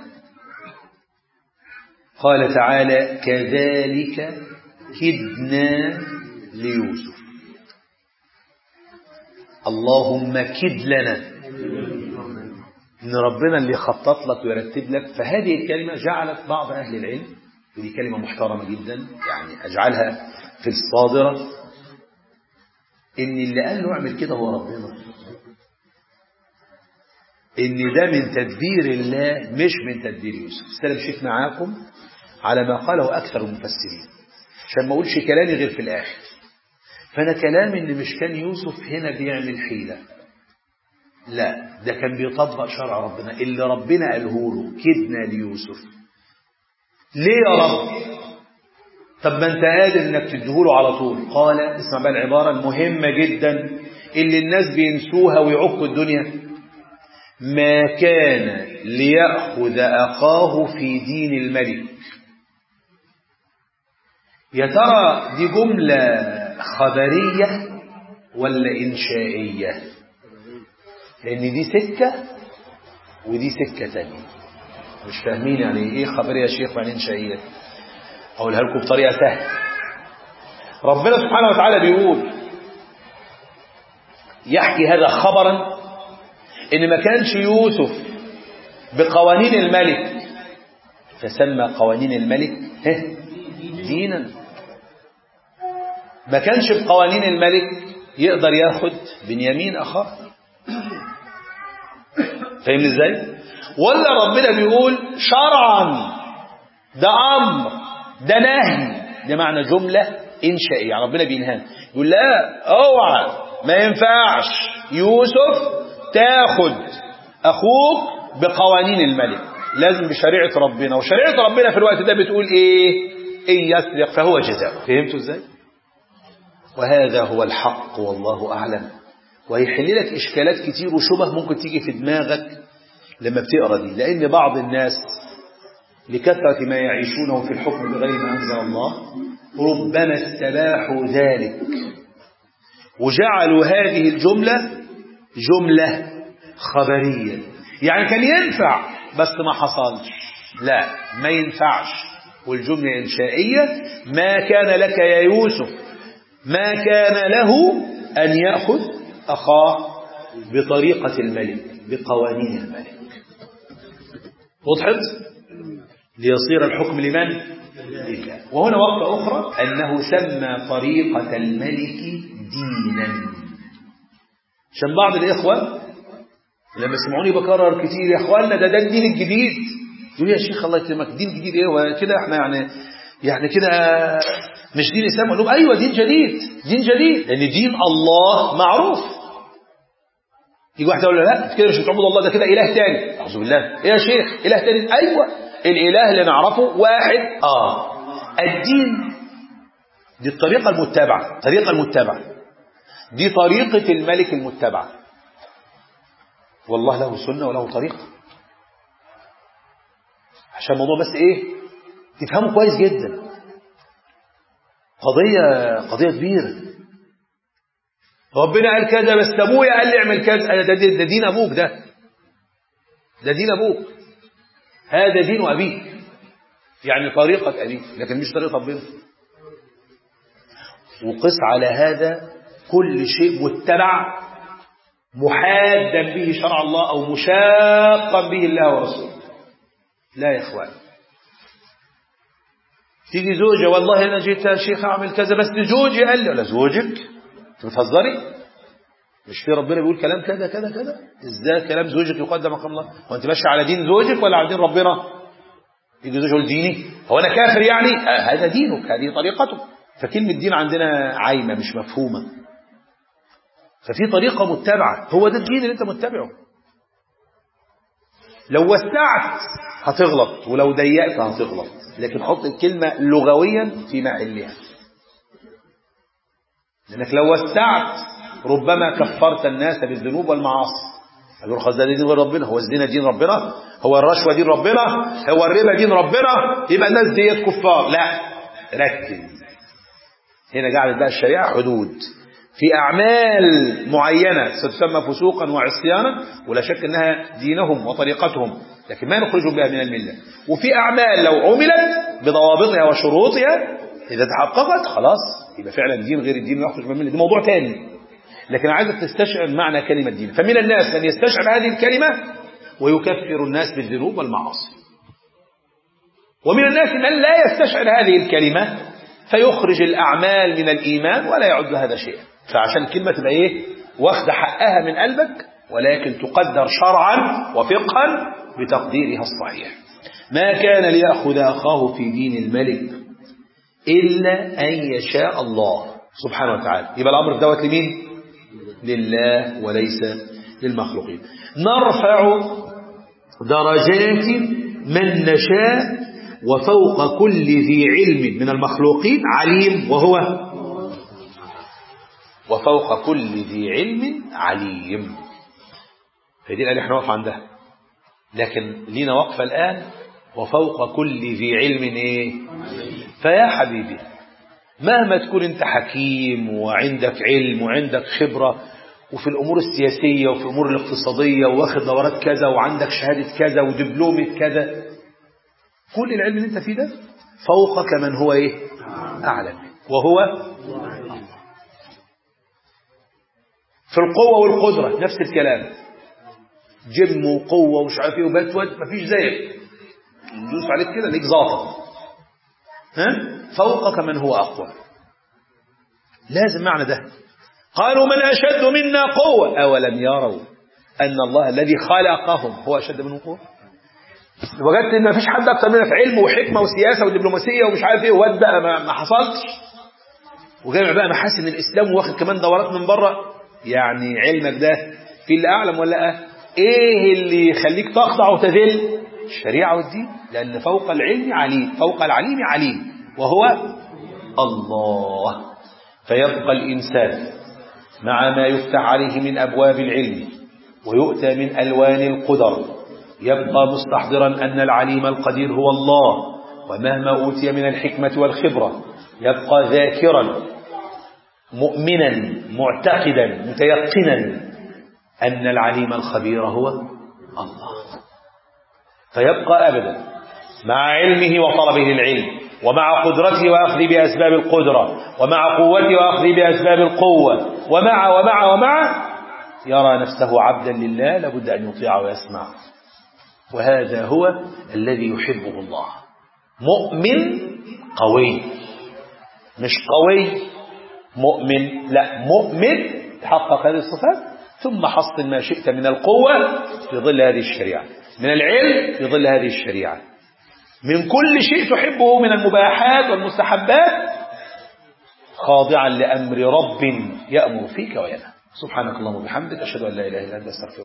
قال تعالى كذلك كدنا ليوسف اللهم كد لنا ان ربنا اللي خطط لك ويرتب لك فهذه الكلمة جعلت بعض أهل العلم ودي كلمة محترمة جدا يعني أجعلها في الصادرة إن اللي قال له اعمل كده هو ربنا إن ده من تدبير الله مش من تدبير يوسف السلام شيخ معاكم على ما قاله أكثر المفسرين عشان ما أقولش كلامي غير في الآخر فأنا كلامي إن مش كان يوسف هنا بيعمل حيلة لا ده كان بيطبق شرع ربنا اللي ربنا قاله له كدنا ليوسف ليه يا رب طب ما انت قادر انك تديهوله على طول قال اسمع بقى العبارة المهمة جدا اللي الناس بينسوها ويعقوا الدنيا ما كان ليأخذ أخاه في دين الملك يا ترى دي جملة خبرية ولا إنشائية لأن دي سكة ودي سكة تانية مش فاهمين يعني إيه خبرية يا شيخ وعن إنشائية أقولها لكم بطريقة سهلة ربنا سبحانه وتعالى بيقول يحكي هذا خبرا إن ما كانش يوسف بقوانين الملك فسمى قوانين الملك دينا ما كانش بقوانين الملك يقدر ياخد بنيامين أخاه فاهمني ازاي ولا ربنا بيقول شرعا ده أمر ده نهي ده معنى جملة إنشائية يعني ربنا بينهانا يقول لا اوعى ما ينفعش يوسف تاخد أخوك بقوانين الملك لازم بشريعة ربنا وشريعة ربنا في الوقت ده بتقول إيه إن يسرق فهو جزاء فهمتوا إزاي وهذا هو الحق والله أعلم وهيحل لك إشكالات كتير وشبه ممكن تيجي في دماغك لما بتقرأ دي لأن بعض الناس لكثرة ما يعيشونه في الحكم بغير ما أنزل الله ربما استباحوا ذلك وجعلوا هذه الجملة جملة خبرية يعني كان ينفع بس ما حصلش لا ما ينفعش والجملة إنشائية ما كان لك يا يوسف ما كان له أن يأخذ أخاه بطريقة الملك بقوانين الملك وضحت ليصير الحكم لمن لله وهنا وقت أخرى أنه سمى طريقة الملك دينا عشان بعض الإخوة لما سمعوني بكرر كتير يا إخواننا ده ده الدين الجديد يقول يا شيخ الله يكرمك دين جديد إيه وكده إحنا يعني يعني كده مش دين الإسلام أقول لهم أيوة دين جديد دين جديد لأن دين الله معروف يجي واحد يقول له لا كده مش بتعبد الله ده كده إله تاني أعوذ بالله إيه يا شيخ إله تاني أيوة الإله اللي نعرفه واحد آه الدين دي الطريقة المتبعة الطريقة المتبعة دي طريقة الملك المتبعة والله له سنة وله طريقة عشان الموضوع بس ايه تفهمه كويس جدا قضية قضية كبيرة ربنا قال كذا بس ابويا قال لي اعمل كذا ده, ده, ده دين ابوك ده ده دين ابوك هذا دين ابيك يعني طريقة ابيك لكن مش طريقة ربنا وقس على هذا كل شيء متبع محادا به شرع الله او مشاقا به الله ورسوله لا يا اخوان تيجي زوجة والله أنا جيت يا شيخ أعمل كذا بس زوجي قال لي ولا زوجك أنت بتهزري مش في ربنا بيقول كلام كذا كذا كذا ازاي كلام زوجك يقدم مقام الله هو انت ماشي على دين زوجك ولا على دين ربنا يجي زوجه يقول ديني هو انا كافر يعني آه هذا دينك هذه طريقتك فكلمة دين عندنا عايمة مش مفهومة ففي طريقة متبعة هو ده الدين اللي انت متبعه لو وسعت هتغلط ولو ضيقت هتغلط لكن حط الكلمة لغويا في محلها لأنك لو وسعت ربما كفرت الناس بالذنوب والمعاصي قالوا الخز ده دين غير ربنا هو الزنا دين ربنا هو الرشوة دين ربنا هو الربا دين ربنا يبقى الناس ديت كفار لا ركز هنا جعلت بقى الشريعة حدود في أعمال معينة ستسمى فسوقا وعصيانا ولا شك أنها دينهم وطريقتهم لكن ما نخرجهم بها من الملة وفي أعمال لو عملت بضوابطها وشروطها إذا تحققت خلاص يبقى فعلا دين غير الدين ويخرج من الملة دي موضوع تاني لكن عايزك تستشعر معنى كلمة دين فمن الناس من يستشعر هذه الكلمة ويكفر الناس بالذنوب والمعاصي ومن الناس من لا يستشعر هذه الكلمة فيخرج الأعمال من الإيمان ولا يعد هذا شيئا فعشان الكلمة تبقى إيه واخد حقها من قلبك ولكن تقدر شرعا وفقها بتقديرها الصحيح ما كان ليأخذ أخاه في دين الملك إلا أن يشاء الله سبحانه وتعالى يبقى الأمر دوت لمين لله وليس للمخلوقين نرفع درجات من نشاء وفوق كل ذي علم من المخلوقين عليم وهو وفوق كل ذي علم عليم فدي الآية احنا واقف عندها لكن لينا وقفة الآن وفوق كل ذي علم ايه فيا حبيبي مهما تكون انت حكيم وعندك علم وعندك خبرة وفي الأمور السياسية وفي الأمور الاقتصادية واخد دورات كذا وعندك شهادة كذا ودبلومة كذا كل العلم اللي انت فيه ده فوقك من هو ايه أعلم وهو في القوة والقدرة نفس الكلام جم وقوة ومش عارف ايه وبتود مفيش زيك ندوس عليك كده ليك ظابط ها فوقك من هو أقوى لازم معنى ده قالوا من أشد منا قوة أولم يروا أن الله الذي خلقهم هو أشد منهم قوة وجدت ان مفيش حد اكتر منك علم وحكمه وسياسه ودبلوماسيه ومش عارف ايه واد بقى ما, ما حصلش وجامع بقى محاسن الاسلام واخد كمان دورات من بره يعني علمك ده في اللي اعلم ولا لا ايه اللي يخليك تخضع وتذل الشريعه والدين لان فوق العلم عليم فوق العليم عليم وهو الله فيبقى الانسان مع ما يفتح عليه من ابواب العلم ويؤتى من الوان القدر يبقى مستحضرا أن العليم القدير هو الله ومهما أوتي من الحكمة والخبرة يبقى ذاكرا مؤمنا معتقدا متيقنا أن العليم الخبير هو الله فيبقى أبدا مع علمه وطلبه للعلم ومع قدرته وأخذ بأسباب القدرة ومع قوته وأخذ بأسباب القوة ومع ومع ومع يرى نفسه عبدا لله لابد أن يطيع ويسمع وهذا هو الذي يحبه الله مؤمن قوي مش قوي مؤمن لا مؤمن تحقق هذه الصفات ثم حصل ما شئت من القوة في ظل هذه الشريعة من العلم في ظل هذه الشريعة من كل شيء تحبه من المباحات والمستحبات خاضعا لأمر رب يأمر فيك وينهى سبحانك اللهم وبحمدك أشهد أن لا إله إلا أنت أستغفرك